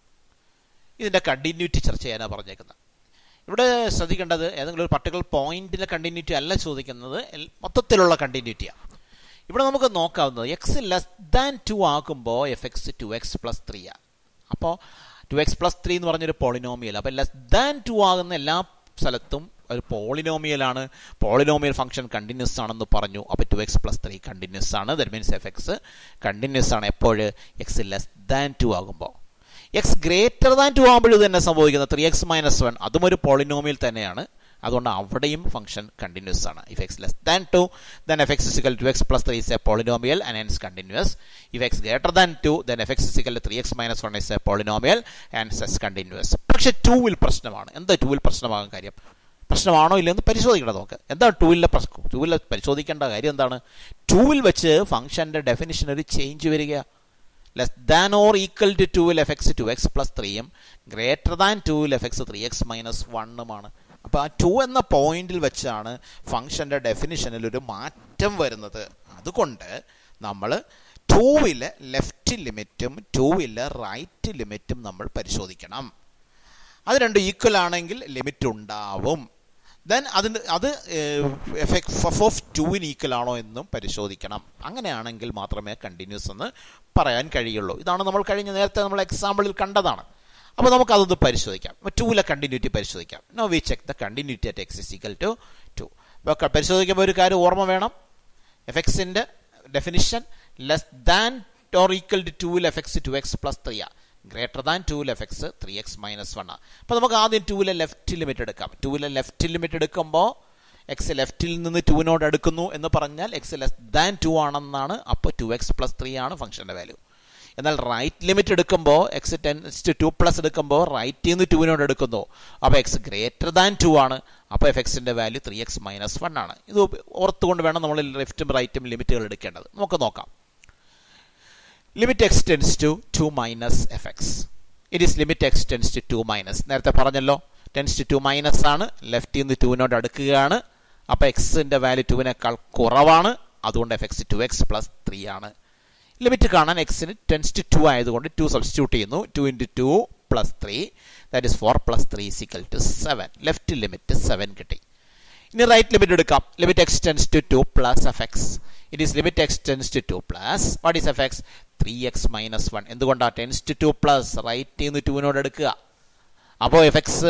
[SPEAKER 1] ഇതിൻ്റെ continuity ചർച്ച ചെയ്യാനാണ് പറഞ്ഞേക്കുന്നത് ഇവിടെ ശ്രദ്ധിക്കേണ്ടത് ഏതെങ്കിലും ഒരു particular പോയിന്റിലെ continuity അല്ല ചോദിക്കുന്നത് മൊത്തത്തിലുള്ള കണ്ടിന്യൂറ്റിയാണ് ഇവിടെ നമുക്ക് നോക്കാവുന്നത് എക്സ് ലെസ് ദാൻ ടു ആകുമ്പോൾ f x two x plus three ആണ് അപ്പോൾ ടു എക്സ് പ്ലസ് ത്രീ എന്ന് പറഞ്ഞൊരു പോളിനോമിയൽ അപ്പോൾ ലെസ് ദാൻ ടു ആകുന്ന എല്ലാ സ്ഥലത്തും ഒരു പോളിനോമിയലാണ് പോളിനോമിയൽ ഫംഗ്ഷൻ കണ്ടിന്യൂസ് ആണെന്ന് പറഞ്ഞു അപ്പോൾ two x plus three continuous ആണ് that means f x continuous ആണ് എപ്പോൾ എക്സ് ലെസ് ദാൻ ടു ആകുമ്പോൾ എക്സ് ഗ്രേറ്റർ ദാൻ ടു ആകുമ്പോൾ ഇത് തന്നെ സംഭവിക്കുന്നത് ത്രീ എക്സ് മൈനസ് വൺ അതും ഒരു പോളിനോമിയൽ തന്നെയാണ് അതുകൊണ്ട് അവിടെയും ഫംഗ്ഷൻ കണ്ടിന്യൂസ് ആണ് if x less than two then f x equal two x plus three is a polynomial and hence continuous if x greater than two then f x equal three x minus one is a polynomial and hence continuous പക്ഷേ ടൂവിൽ പ്രശ്നമാണ് എന്താ ടൂവിൽ പ്രശ്നമാകാൻ കാര്യം പ്രശ്നമാണോ ഇല്ലെന്ന് പരിശോധിക്കണം നമുക്ക് എന്താണ് ടൂവിലെ പ്രശ്നം ടൂവിൽ പരിശോധിക്കേണ്ട കാര്യം എന്താണ് ടൂവിൽ വെച്ച് ഫംഗ്ഷൻ്റെ ഡെഫിനിഷൻ ഒരു ചേഞ്ച് വരിക less than or equal to ടൂവിൽ f x two x plus ത്രീയും ഗ്രേറ്റർ ദാൻ ടൂവിൽ f x three x minus വണ്ണുമാണ് അപ്പോൾ ആ ടു എന്ന പോയിന്റിൽ വെച്ചാണ് ഫംഗ്ഷൻ്റെ ഡെഫിനിഷനിൽ ഒരു മാറ്റം വരുന്നത് അതുകൊണ്ട് നമ്മൾ ടൂവിലെ ലെഫ്റ്റ് ലിമിറ്റും ടൂവിലെ റൈറ്റ് ലിമിറ്റും നമ്മൾ പരിശോധിക്കണം അത് രണ്ടും ഈക്വൽ ആണെങ്കിൽ ലിമിറ്റ് ഉണ്ടാവും ദെൻ അതിന് അത് എഫ് ഓഫ് ടുവിന് ഈക്വൽ ആണോ എന്നും പരിശോധിക്കണം അങ്ങനെയാണെങ്കിൽ മാത്രമേ കണ്ടിന്യൂസ് എന്ന് പറയാൻ കഴിയുള്ളൂ ഇതാണ് നമ്മൾ കഴിഞ്ഞ നേരത്തെ നമ്മൾ എക്സാമ്പിളിൽ കണ്ടതാണ് അപ്പോൾ നമുക്ക് അതൊന്ന് പരിശോധിക്കാം അപ്പോൾ ടൂവിലെ കണ്ടിന്യൂറ്റി പരിശോധിക്കാം now we check the continuity at x is equal to two അപ്പോൾ പരിശോധിക്കുമ്പോൾ ഒരു കാര്യം ഓർമ്മ വേണം എഫ് എക്സിൻ്റെ definition less than or equal to ടൂവിൽ f x two x plus three ആ ഗ്രേറ്റർ ദാൻ ടൂവിൽ f x three x minus one ആണ് അപ്പോൾ നമുക്ക് ആദ്യം ടൂവിലെ ലെഫ്റ്റ് ലിമിറ്റ് എടുക്കാം ടൂവിലെ ലെഫ്റ്റ് ലിമിറ്റ് എടുക്കുമ്പോൾ എക്സ് ലെഫ്റ്റിൽ നിന്ന് ടൂവിനോട് എടുക്കുന്നു എന്ന് പറഞ്ഞാൽ എക്സ് ലെസ് ദാൻ ടു ആണെന്നാണ് അപ്പോൾ ടു എക്സ് പ്ലസ് ത്രീ ആണ് ഫംഗ്ഷൻ്റെ വാല്യൂ എന്നാൽ റൈറ്റ് ലിമിറ്റ് എടുക്കുമ്പോൾ x tends to two plus എടുക്കുമ്പോൾ റൈറ്റിൽ നിന്ന് ടുവിനോട് എടുക്കുന്നു അപ്പോൾ എക്സ് ഗ്രേറ്റർ ദാൻ ടു ആണ് അപ്പോൾ എഫ് എക്സിൻ്റെ value three x minus one ആണ് ഇത് ഓർത്തുകൊണ്ട് വേണം നമ്മൾ ലെഫ്റ്റും റൈറ്റും ലിമിറ്റുകൾ എടുക്കേണ്ടത് നമുക്ക് നോക്കാം limit x tends to two minus f x it is limit x tends to two minus നേരത്തെ പറഞ്ഞല്ലോ ടെൻസ് ടു ടു മൈനസ് ആണ് ലെഫ്റ്റിൽ നിന്ന് ടുവിനോട് അടുക്കുകയാണ് അപ്പോൾ എക്സിൻ്റെ വാല്യൂ ടുവിനേക്കാൾ കുറവാണ് അതുകൊണ്ട് f x two x plus three ആണ് ലിമിറ്റ് കാണാൻ എക്സിന് ടെൻസ് ടു ടു ആയതുകൊണ്ട് ടു സബ്സ്റ്റിറ്റ്യൂട്ട് ചെയ്യുന്നു two into two plus three that is four plus three equal to seven left limit seven കിട്ടി ഇനി റൈറ്റ് ലിമിറ്റ് എടുക്കാം limit x tends to two plus f x it is limit x tends to two plus what is f x three x minus one എന്തുകൊണ്ടാണ് tends to two plus right നിന്ന് ടുവിനോട് എടുക്കുക അപ്പോൾ f X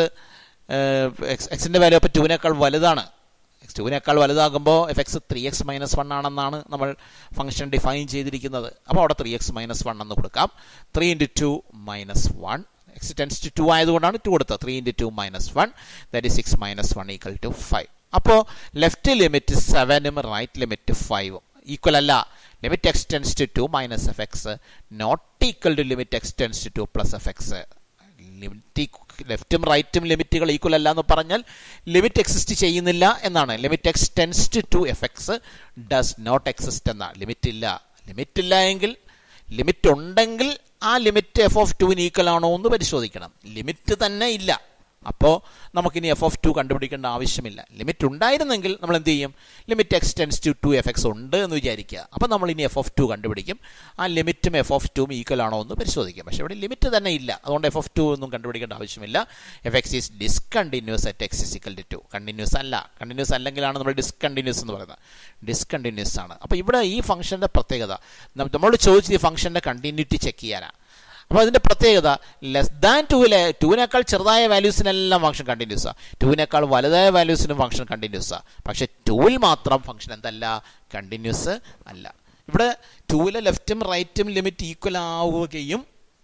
[SPEAKER 1] എക്സിൻ്റെ value അപ്പോൾ ടുവിനേക്കാൾ വലുതാണ് x ടുവിനേക്കാൾ വലുതാകുമ്പോൾ f x three x minus one ആണെന്നാണ് നമ്മൾ ഫംഗ്ഷൻ ഡിഫൈൻ ചെയ്തിരിക്കുന്നത് അപ്പോൾ അവിടെ ത്രീ എക്സ് മൈനസ് വൺ എന്ന് കൊടുക്കാം three into two minus one x tends to two ആയതുകൊണ്ടാണ് ടു കൊടുത്തത് three into two minus one that is six minus one equal to five അപ്പോൾ ലെഫ്റ്റ് ലിമിറ്റ് സെവനും right limit ഫൈവും equal അല്ല limit x tends to two minus f x not equal to limit x tends to two plus f x limit ലെഫ്റ്റും റൈറ്റും ലിമിറ്റുകൾ equal അല്ല എന്ന് പറഞ്ഞാൽ ലിമിറ്റ് എക്സിസ്റ്റ് ചെയ്യുന്നില്ല എന്നാണ് limit x tends to two f x does not exist എന്നാണ് limit ഇല്ല ലിമിറ്റ് ഇല്ല എങ്കിൽ ലിമിറ്റ് ഉണ്ടെങ്കിൽ ആ ലിമിറ്റ് എഫ് ഓഫ് ടുവിന് ഈക്വൽ ആണോ എന്ന് പരിശോധിക്കണം ലിമിറ്റ് തന്നെ ഇല്ല അപ്പോൾ നമുക്കിനി എഫ് ഓഫ് ടു കണ്ടുപിടിക്കേണ്ട ആവശ്യമില്ല ലിമിറ്റ് ഉണ്ടായിരുന്നെങ്കിൽ നമ്മൾ എന്ത് ചെയ്യും limit x tends to two f x ഉണ്ട് എന്ന് വിചാരിക്കുക അപ്പോൾ നമ്മൾ ഇനി എഫ് ഓഫ് ടു കണ്ടുപിടിക്കും ആ ലിമിറ്റും എഫ് ഓഫ് ടുവും ഈക്വൽ ആണോ എന്ന് പരിശോധിക്കും പക്ഷേ ഇവിടെ ലിമിറ്റ് തന്നെ ഇല്ല അതുകൊണ്ട് എഫ് ഓഫ് ടു ഒന്നും കണ്ടുപിടിക്കേണ്ട ആവശ്യമില്ല f x is discontinuous at x is equal to two continuous അല്ല കണ്ടിന്യൂസ് അല്ലെങ്കിലാണ് നമ്മൾ ഡിസ്കണ്ടിന്യൂസ് എന്ന് പറയുന്നത് ഡിസ്കണ്ടിന്യൂസ് ആണ് അപ്പോൾ ഇവിടെ ഈ ഫംഗ്ഷൻ്റെ പ്രത്യേകത നമ്മളോട് ചോദിച്ചത് ഈ ഫംഗ്ഷൻ്റെ കണ്ടിന്യൂറ്റി ചെക്ക് ചെയ്യാനാണ് അപ്പോൾ അതിൻ്റെ പ്രത്യേകത ലെസ് ദാൻ ടൂവിലെ ടൂവിനേക്കാൾ ചെറുതായ വാല്യൂസിനെല്ലാം ഫംഗ്ഷൻ കണ്ടിന്യൂസാണ് ടൂവിനേക്കാൾ വലുതായ വാല്യൂസിനും ഫംഗ്ഷൻ കണ്ടിന്യൂസാണ് പക്ഷേ ടൂവിൽ മാത്രം ഫംഗ്ഷൻ എന്തല്ല കണ്ടിന്യൂസ് അല്ല ഇവിടെ ടൂവിലെ ലെഫ്റ്റും റൈറ്റും ലിമിറ്റ് ഈക്വൽ ആവുകയും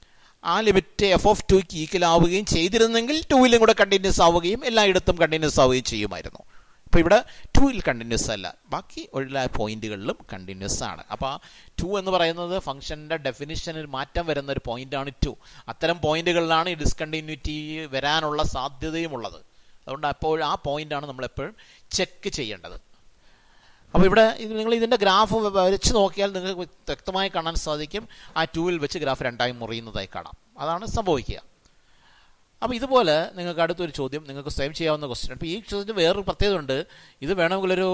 [SPEAKER 1] ആ ലിമിറ്റ് എഫ് ഓഫ് ടുക്ക് ഈക്വൽ ആവുകയും ചെയ്തിരുന്നെങ്കിൽ ടൂവിലും കൂടെ കണ്ടിന്യൂസ് ആവുകയും എല്ലായിടത്തും കണ്ടിന്യൂസ് ആവുകയും ചെയ്യുമായിരുന്നു അപ്പോൾ ഇവിടെ ടൂയിൽ കണ്ടിന്യൂസ് അല്ല ബാക്കി ഉള്ള പോയിന്റുകളിലും കണ്ടിന്യൂസ് ആണ് അപ്പോൾ ആ ടു എന്ന് പറയുന്നത് ഫംഗ്ഷൻ്റെ ഡെഫിനിഷനിൽ മാറ്റം വരുന്ന ഒരു പോയിന്റാണ് ടു അത്തരം പോയിന്റുകളിലാണ് ഈ ഡിസ്കണ്ടിന്യൂറ്റി വരാനുള്ള സാധ്യതയും ഉള്ളത് അതുകൊണ്ട് അപ്പോൾ ആ പോയിന്റാണ് നമ്മൾ എപ്പോഴും ചെക്ക് ചെയ്യേണ്ടത് അപ്പോൾ ഇവിടെ നിങ്ങൾ ഇതിൻ്റെ ഗ്രാഫ് വരച്ച് നോക്കിയാൽ നിങ്ങൾക്ക് വ്യക്തമായി കാണാൻ സാധിക്കും ആ ടൂവിൽ വെച്ച് ഗ്രാഫ് രണ്ടായി മുറിയുന്നതായി കാണാം അതാണ് സംഭവിക്കുക അപ്പോൾ ഇതുപോലെ നിങ്ങൾക്ക് അടുത്തൊരു ചോദ്യം നിങ്ങൾക്ക് സ്വയം ചെയ്യാവുന്ന ക്വസ്റ്റ്യൻ അപ്പോൾ ഈ ചോദ്യത്തിന് വേറൊരു പ്രത്യേകത ഉണ്ട് ഇത് വേണമെങ്കിലൊരു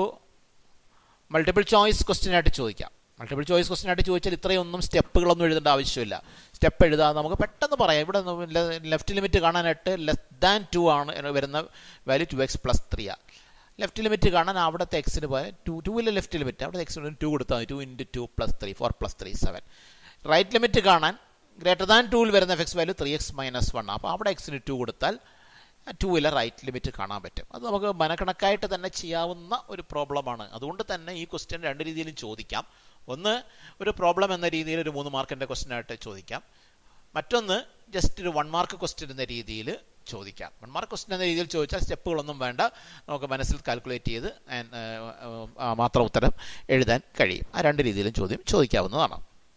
[SPEAKER 1] മൾട്ടിപ്പിൾ ചോയ്സ് ക്വസ്റ്റ്യൻ ആയിട്ട് ചോദിക്കാം മൾട്ടിപ്പിൾ ചോയ്സ് ക്വസ്റ്റ്യൻ ആയിട്ട് ചോദിച്ചാൽ ഇത്രയൊന്നും സ്റ്റെപ്പുകളൊന്നും എഴുതേണ്ട ആവശ്യമില്ല സ്റ്റെപ്പ് എഴുതാതെ നമുക്ക് പെട്ടെന്ന് പറയാം ഇവിടെ ലെഫ്റ്റ് ലിമിറ്റ് കാണാനായിട്ട് ലെസ് ദാൻ ടു ആണ് വരുന്ന value two x plus three ആ ലെഫ്റ്റ് ലിമിറ്റ് കാണാൻ അവിടുത്തെ എക്സിന് പോയാൽ ടു ടൂവിലെ ലെഫ്റ്റ് ലിമിറ്റ് അവിടെ എക്സിന് ടു കൊടുത്താൽ മതി two into two plus three four plus three seven right limit കാണാൻ ഗ്രേറ്റർ ദാൻ ടൂവിൽ വരുന്ന f x value three x minus one അപ്പോൾ അവിടെ എക്സിന് ടു കൊടുത്താൽ ടൂവിലെ റൈറ്റ് ലിമിറ്റ് കാണാൻ പറ്റും അത് നമുക്ക് മനക്കണക്കായിട്ട് തന്നെ ചെയ്യാവുന്ന ഒരു പ്രോബ്ലമാണ് അതുകൊണ്ട് തന്നെ ഈ ക്വസ്റ്റ്യൻ രണ്ട് രീതിയിലും ചോദിക്കാം ഒന്ന് ഒരു പ്രോബ്ലം എന്ന രീതിയിൽ ഒരു മൂന്ന് മാർക്കിൻ്റെ ക്വസ്റ്റ്യൻ ആയിട്ട് ചോദിക്കാം മറ്റൊന്ന് ജസ്റ്റ് ഒരു വൺ മാർക്ക് ക്വസ്റ്റ്യൻ എന്ന രീതിയിൽ ചോദിക്കാം വൺ മാർക്ക് ക്വസ്റ്റ്യൻ എന്ന രീതിയിൽ ചോദിച്ചാൽ സ്റ്റെപ്പുകളൊന്നും വേണ്ട നമുക്ക് മനസ്സിൽ കാൽക്കുലേറ്റ് ചെയ്ത് മാത്രം ഉത്തരം എഴുതാൻ കഴിയും ആ രണ്ട് രീതിയിലും ചോദ്യം ചോദിക്കാവുന്നതാണ്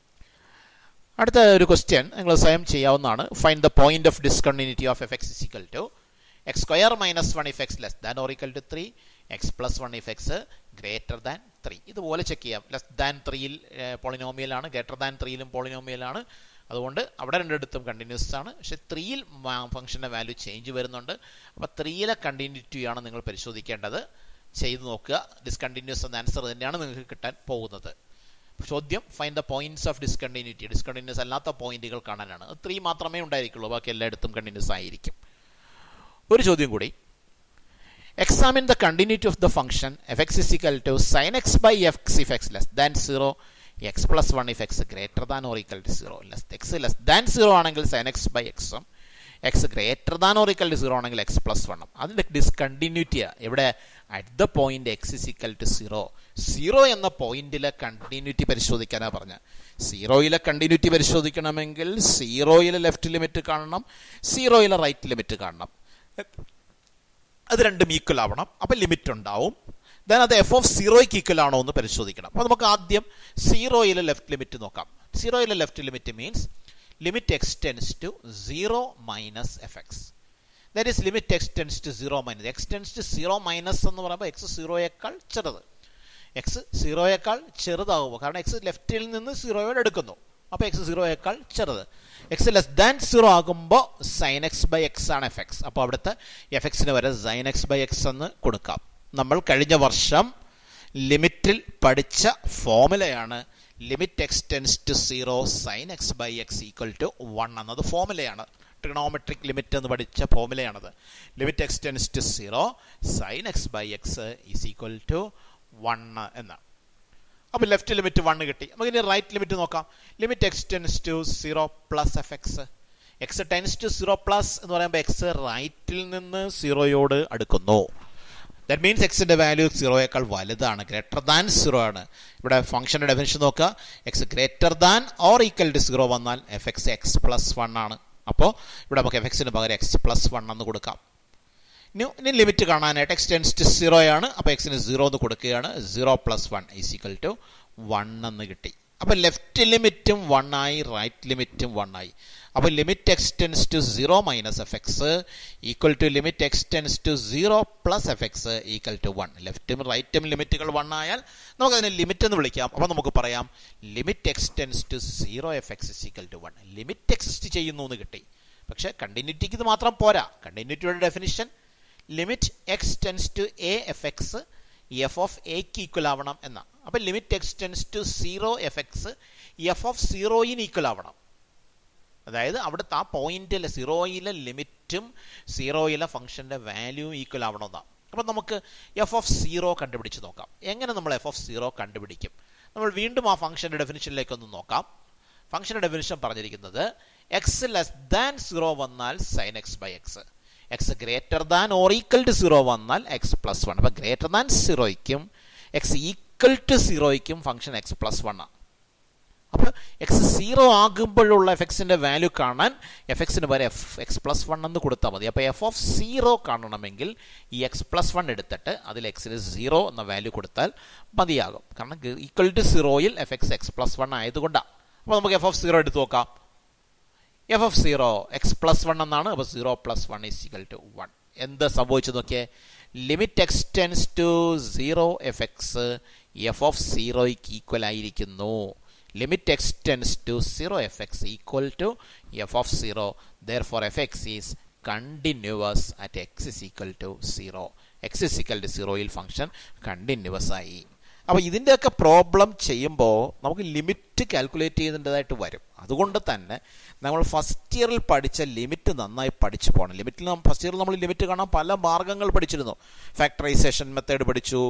[SPEAKER 1] അടുത്ത ഒരു ക്വസ്റ്റ്യൻ നിങ്ങൾ സ്വയം ചെയ്യാവുന്നതാണ് find the point of discontinuity of f x is equal to x square minus one if x less than or equal to three x plus one if x greater than three ഇതുപോലെ check ചെയ്യാം less than ത്രീയിൽ പോളിനോമിയലാണ് greater than ത്രീയിലും പോളിനോമിയലാണ് അതുകൊണ്ട് അവിടെ രണ്ടിടത്തും continuous ആണ് പക്ഷേ ത്രീയിൽ ഫംഗ്ഷൻ്റെ വാല്യൂ ചേഞ്ച് വരുന്നുണ്ട് അപ്പോൾ ത്രീയിലെ കണ്ടിന്യൂറ്റിയാണ് നിങ്ങൾ പരിശോധിക്കേണ്ടത് ചെയ്ത് നോക്കുക ഡിസ്കണ്ടിന്യൂസ് എന്ന ആൻസർ തന്നെയാണ് നിങ്ങൾക്ക് കിട്ടാൻ പോകുന്നത് ചോദ്യം find the points of discontinuity discontinuous അല്ലാത്ത പോയിന്റുകൾ കാണാനാണ് ത്രീ മാത്രമേ ഉണ്ടായിരിക്കുള്ളൂ ബാക്കി എല്ലായിടത്തും കണ്ടിന്യൂസ് ആയിരിക്കും ഒരു ചോദ്യം കൂടി examine the continuity of the function f x is equal to sine x by x if x less than zero x plus one if x greater than or equal to zero less x less than zero ആണെങ്കിൽ sine x by എക്സും x greater than or equal to zero ആണെങ്കിൽ x plus വണ്ണും അതിൻ്റെ ഡിസ്കണ്ടിന്യൂറ്റിയാണ് ഇവിടെ at the point x is equal to zero zero എന്ന പോയിന്റിലെ continuity പരിശോധിക്കാനാണ് പറഞ്ഞത് സീറോയിലെ കണ്ടിന്യൂറ്റി പരിശോധിക്കണമെങ്കിൽ സീറോയിലെ ലെഫ്റ്റ് ലിമിറ്റ് കാണണം സീറോയിലെ റൈറ്റ് ലിമിറ്റ് കാണണം അത് രണ്ടും ഈക്വൽ ആവണം അപ്പം ലിമിറ്റ് ഉണ്ടാവും ദെൻ അത് എഫ് ഓഫ് സീറോയ്ക്ക് ഈക്വൽ ആണോ എന്ന് പരിശോധിക്കണം അപ്പോൾ നമുക്ക് ആദ്യം സീറോയിലെ ലെഫ്റ്റ് ലിമിറ്റ് നോക്കാം സീറോയിലെ left limit means limit x tends to zero minus f x that is limit x tends to zero minus x tends to zero minus എന്ന് പറയുമ്പോൾ എക്സ് സീറോയേക്കാൾ ചെറുത് എക്സ് സീറോയേക്കാൾ ചെറുതാകുമ്പോൾ കാരണം എക്സ് ലെഫ്റ്റിൽ നിന്ന് സീറോയോട് എടുക്കുന്നു അപ്പോൾ എക്സ് സീറോയേക്കാൾ ചെറുത് എക്സ് ലെസ് ദാൻ സീറോ ആകുമ്പോൾ സൈൻ എക്സ് ബൈ എക്സ് ആണ് എഫ് എക്സ് അപ്പോൾ അവിടുത്തെ എഫ് എക്സിന് വരെ സൈൻ എക്സ് ബൈ എക്സ് എന്ന് കൊടുക്കാം നമ്മൾ കഴിഞ്ഞ വർഷം ലിമിറ്റിൽ പഠിച്ച ഫോമുലയാണ് limit x tends to zero sine x by x equal to one എന്നത് ഫോമുലയാണ് ട്രിഗണോമെട്രിക് ലിമിറ്റ് എന്ന് പഠിച്ച ഫോമുലയാണത് limit x tends to zero sine x by x is equal to one എന്ന് അപ്പോൾ ലെഫ്റ്റ് ലിമിറ്റ് വൺ കിട്ടി നമുക്ക് ഇനി റൈറ്റ് ലിമിറ്റ് നോക്കാം limit x tends to zero plus f x x tends to zero plus എന്ന് പറയുമ്പോൾ x റൈറ്റിൽ നിന്ന് സീറോയോട് അടുക്കുന്നു ദാറ്റ് മീൻസ് എക്സിൻ്റെ വാല്യൂ സീറോയേക്കാൾ വലുതാണ് ഗ്രേറ്റർ ദാൻ സീറോ ആണ് ഇവിടെ ഫംഗ്ഷൻ്റെ ഡെഫിനിഷൻ നോക്കുക x greater than or equal to zero വന്നാൽ f x x plus one ആണ് അപ്പോൾ ഇവിടെ നമുക്ക് എഫ് എക്സിന് പകരം എക്സ് പ്ലസ് വൺ എന്ന് കൊടുക്കാം ഇനി ഇനി ലിമിറ്റ് കാണാനായിട്ട് എക്സ് ടെൻസ് ടു സീറോ ആണ് അപ്പോൾ എക്സിന് സീറോ എന്ന് കൊടുക്കുകയാണ് zero plus one is equal to one എന്ന് കിട്ടി അപ്പോൾ ലെഫ്റ്റ് ലിമിറ്റും വൺ ആയി റൈറ്റ് ലിമിറ്റും വൺ ആയി അപ്പോൾ limit x tends to zero minus f x equal to limit x tends to zero plus f x equal to one ലെഫ്റ്റും റൈറ്റും ലിമിറ്റുകൾ വൺ ആയാൽ നമുക്കതിനെ ലിമിറ്റ് എന്ന് വിളിക്കാം അപ്പോൾ നമുക്ക് പറയാം limit x tends to zero f x equal to one limit exist ചെയ്യുന്നു എന്ന് കിട്ടി പക്ഷേ കണ്ടിന്യൂറ്റിക്ക് ഇത് മാത്രം പോരാ കണ്ടിന്യൂറ്റിയുടെ definition limit x tends to A f x f of എക്ക് ഈക്വൽ ആവണം എന്ന അപ്പം limit x tends to zero f x f of സീറോയിന് ഈക്വൽ ആവണം അതായത് അവിടുത്തെ ആ പോയിന്റിലെ സീറോയിലെ ലിമിറ്റും സീറോയിലെ ഫംഗ്ഷൻ്റെ വാല്യൂവും ഈക്വൽ ആവണമെന്നാണ് അപ്പം നമുക്ക് എഫ് ഓഫ് സീറോ കണ്ടുപിടിച്ച് നോക്കാം എങ്ങനെ നമ്മൾ എഫ് ഓഫ് സീറോ കണ്ടുപിടിക്കും നമ്മൾ വീണ്ടും ആ ഫംഗ്ഷൻ്റെ ഡെഫിനിഷനിലേക്ക് ഒന്ന് നോക്കാം ഫംഗ്ഷൻ്റെ ഡെഫിനിഷൻ പറഞ്ഞിരിക്കുന്നത് എക്സ് ലെസ് ദാൻ സീറോ വന്നാൽ sine x by x x greater than or equal to zero വന്നാൽ എക്സ് പ്ലസ് വൺ അപ്പോൾ ഗ്രേറ്റർ ദാൻ സീറോയ്ക്കും എക്സ് ഈക്വൽ ടു സീറോയ്ക്കും ഫംഗ്ഷൻ എക്സ് പ്ലസ് വൺ ആണ് അപ്പോൾ എക്സ് സീറോ ആകുമ്പോഴുള്ള എഫ് എക്സിൻ്റെ വാല്യൂ കാണാൻ എഫ് എക്സിന് വരെ എഫ് എക്സ് പ്ലസ് വൺ എന്ന് കൊടുത്താൽ മതി അപ്പോൾ എഫ് ഓഫ് സീറോ കാണണമെങ്കിൽ ഈ എക്സ് പ്ലസ് വൺ എടുത്തിട്ട് അതിൽ എക്സിന് സീറോ എന്ന വാല്യൂ കൊടുത്താൽ മതിയാകും കാരണം ഈക്വൽ ടു സീറോയിൽ f x x plus one ആയതുകൊണ്ടാണ് അപ്പോൾ നമുക്ക് എഫ് ഓഫ് സീറോ എടുത്ത് നോക്കാം f of zero x plus one എന്നാണ് അപ്പോൾ zero plus one is equal to one എന്ത് സംഭവിച്ചു നോക്കിയേ limit x tends to zero f x f of സീറോയ്ക്ക് ഈക്വൽ ആയിരിക്കുന്നു limit x tends to 0 fx equal to f of 0 therefore fx is continuous at x is equal to 0 x is equal to 0 യിൽ function continuous ആയി അപ്പോൾ ഇതിൻ്റെയൊക്കെ problem ചെയ്യുമ്പോൾ നമുക്ക് limit calculate ചെയ്യേണ്ടതായിട്ട് വരും അതുകൊണ്ട് തന്നെ നമ്മൾ ഫസ്റ്റ് ഇയറിൽ പഠിച്ച ലിമിറ്റ് നന്നായി പഠിച്ചു പോകണം ലിമിറ്റിൽ ഫസ്റ്റ് ഇയറിൽ നമ്മൾ ലിമിറ്റ് കാണാൻ പല മാർഗ്ഗങ്ങൾ പഠിച്ചിരുന്നു ഫാക്ടറൈസേഷൻ മെത്തേഡ് പഠിച്ചു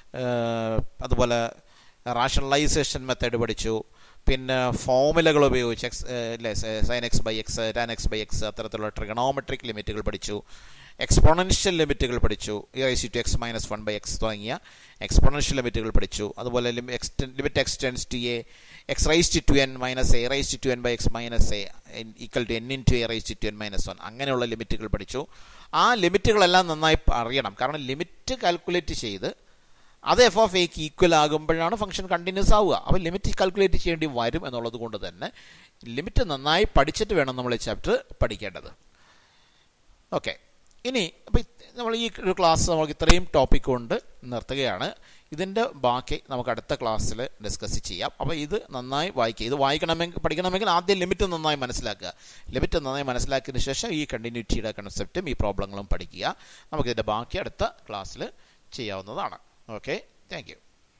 [SPEAKER 1] അതുപോലെ റാഷണലൈസേഷൻ മെത്തേഡ് പഠിച്ചു പിന്നെ ഫോമുലകൾ ഉപയോഗിച്ച് എക്സ് അല്ലേ sine x by x tan x by x അത്തരത്തിലുള്ള ട്രിഗണോമെട്രിക് ലിമിറ്റുകൾ പഠിച്ചു എക്സ്പോണൻഷ്യൽ ലിമിറ്റുകൾ പഠിച്ചു e raise to x minus one by x തുടങ്ങിയ എക്സ്പോണൻഷ്യൽ ലിമിറ്റുകൾ പഠിച്ചു അതുപോലെ limit x tends to a x raise to n minus a raise to n by x minus a equal to n into a raise to n minus one അങ്ങനെയുള്ള ലിമിറ്റുകൾ പഠിച്ചു ആ ലിമിറ്റുകളെല്ലാം നന്നായി അറിയണം കാരണം ലിമിറ്റ് കാൽക്കുലേറ്റ് ചെയ്ത് അത് എഫ് ഓഫ് എക്ക് ഈക്വൽ ആകുമ്പോഴാണ് ഫംഗ്ഷൻ കണ്ടിന്യൂസ് ആവുക അപ്പോൾ ലിമിറ്റ് കാൽക്കുലേറ്റ് ചെയ്യേണ്ടി വരും എന്നുള്ളത് കൊണ്ട് തന്നെ ലിമിറ്റ് നന്നായി പഠിച്ചിട്ട് വേണം നമ്മൾ ഈ ചാപ്റ്റർ പഠിക്കേണ്ടത് ഓക്കെ ഇനി അപ്പോൾ നമ്മൾ ഈ ഒരു ക്ലാസ് നമുക്ക് ഇത്രയും ടോപ്പിക് കൊണ്ട് നിർത്തുകയാണ് ഇതിൻ്റെ ബാക്കി നമുക്ക് അടുത്ത ക്ലാസ്സിൽ ഡിസ്കസ് ചെയ്യാം അപ്പോൾ ഇത് നന്നായി വായിക്കുക ഇത് വായിക്കണമെങ്കിൽ പഠിക്കണമെങ്കിൽ ആദ്യം ലിമിറ്റ് നന്നായി മനസ്സിലാക്കുക ലിമിറ്റ് നന്നായി മനസ്സിലാക്കിയതിന് ശേഷം ഈ കണ്ടിന്യൂറ്റിയുടെ കൺസെപ്റ്റും ഈ പ്രോബ്ലങ്ങളും പഠിക്കുക നമുക്കിതിൻ്റെ ബാക്കി അടുത്ത ക്ലാസ്സിൽ ചെയ്യാവുന്നതാണ് ഓക്കെ താങ്ക് യു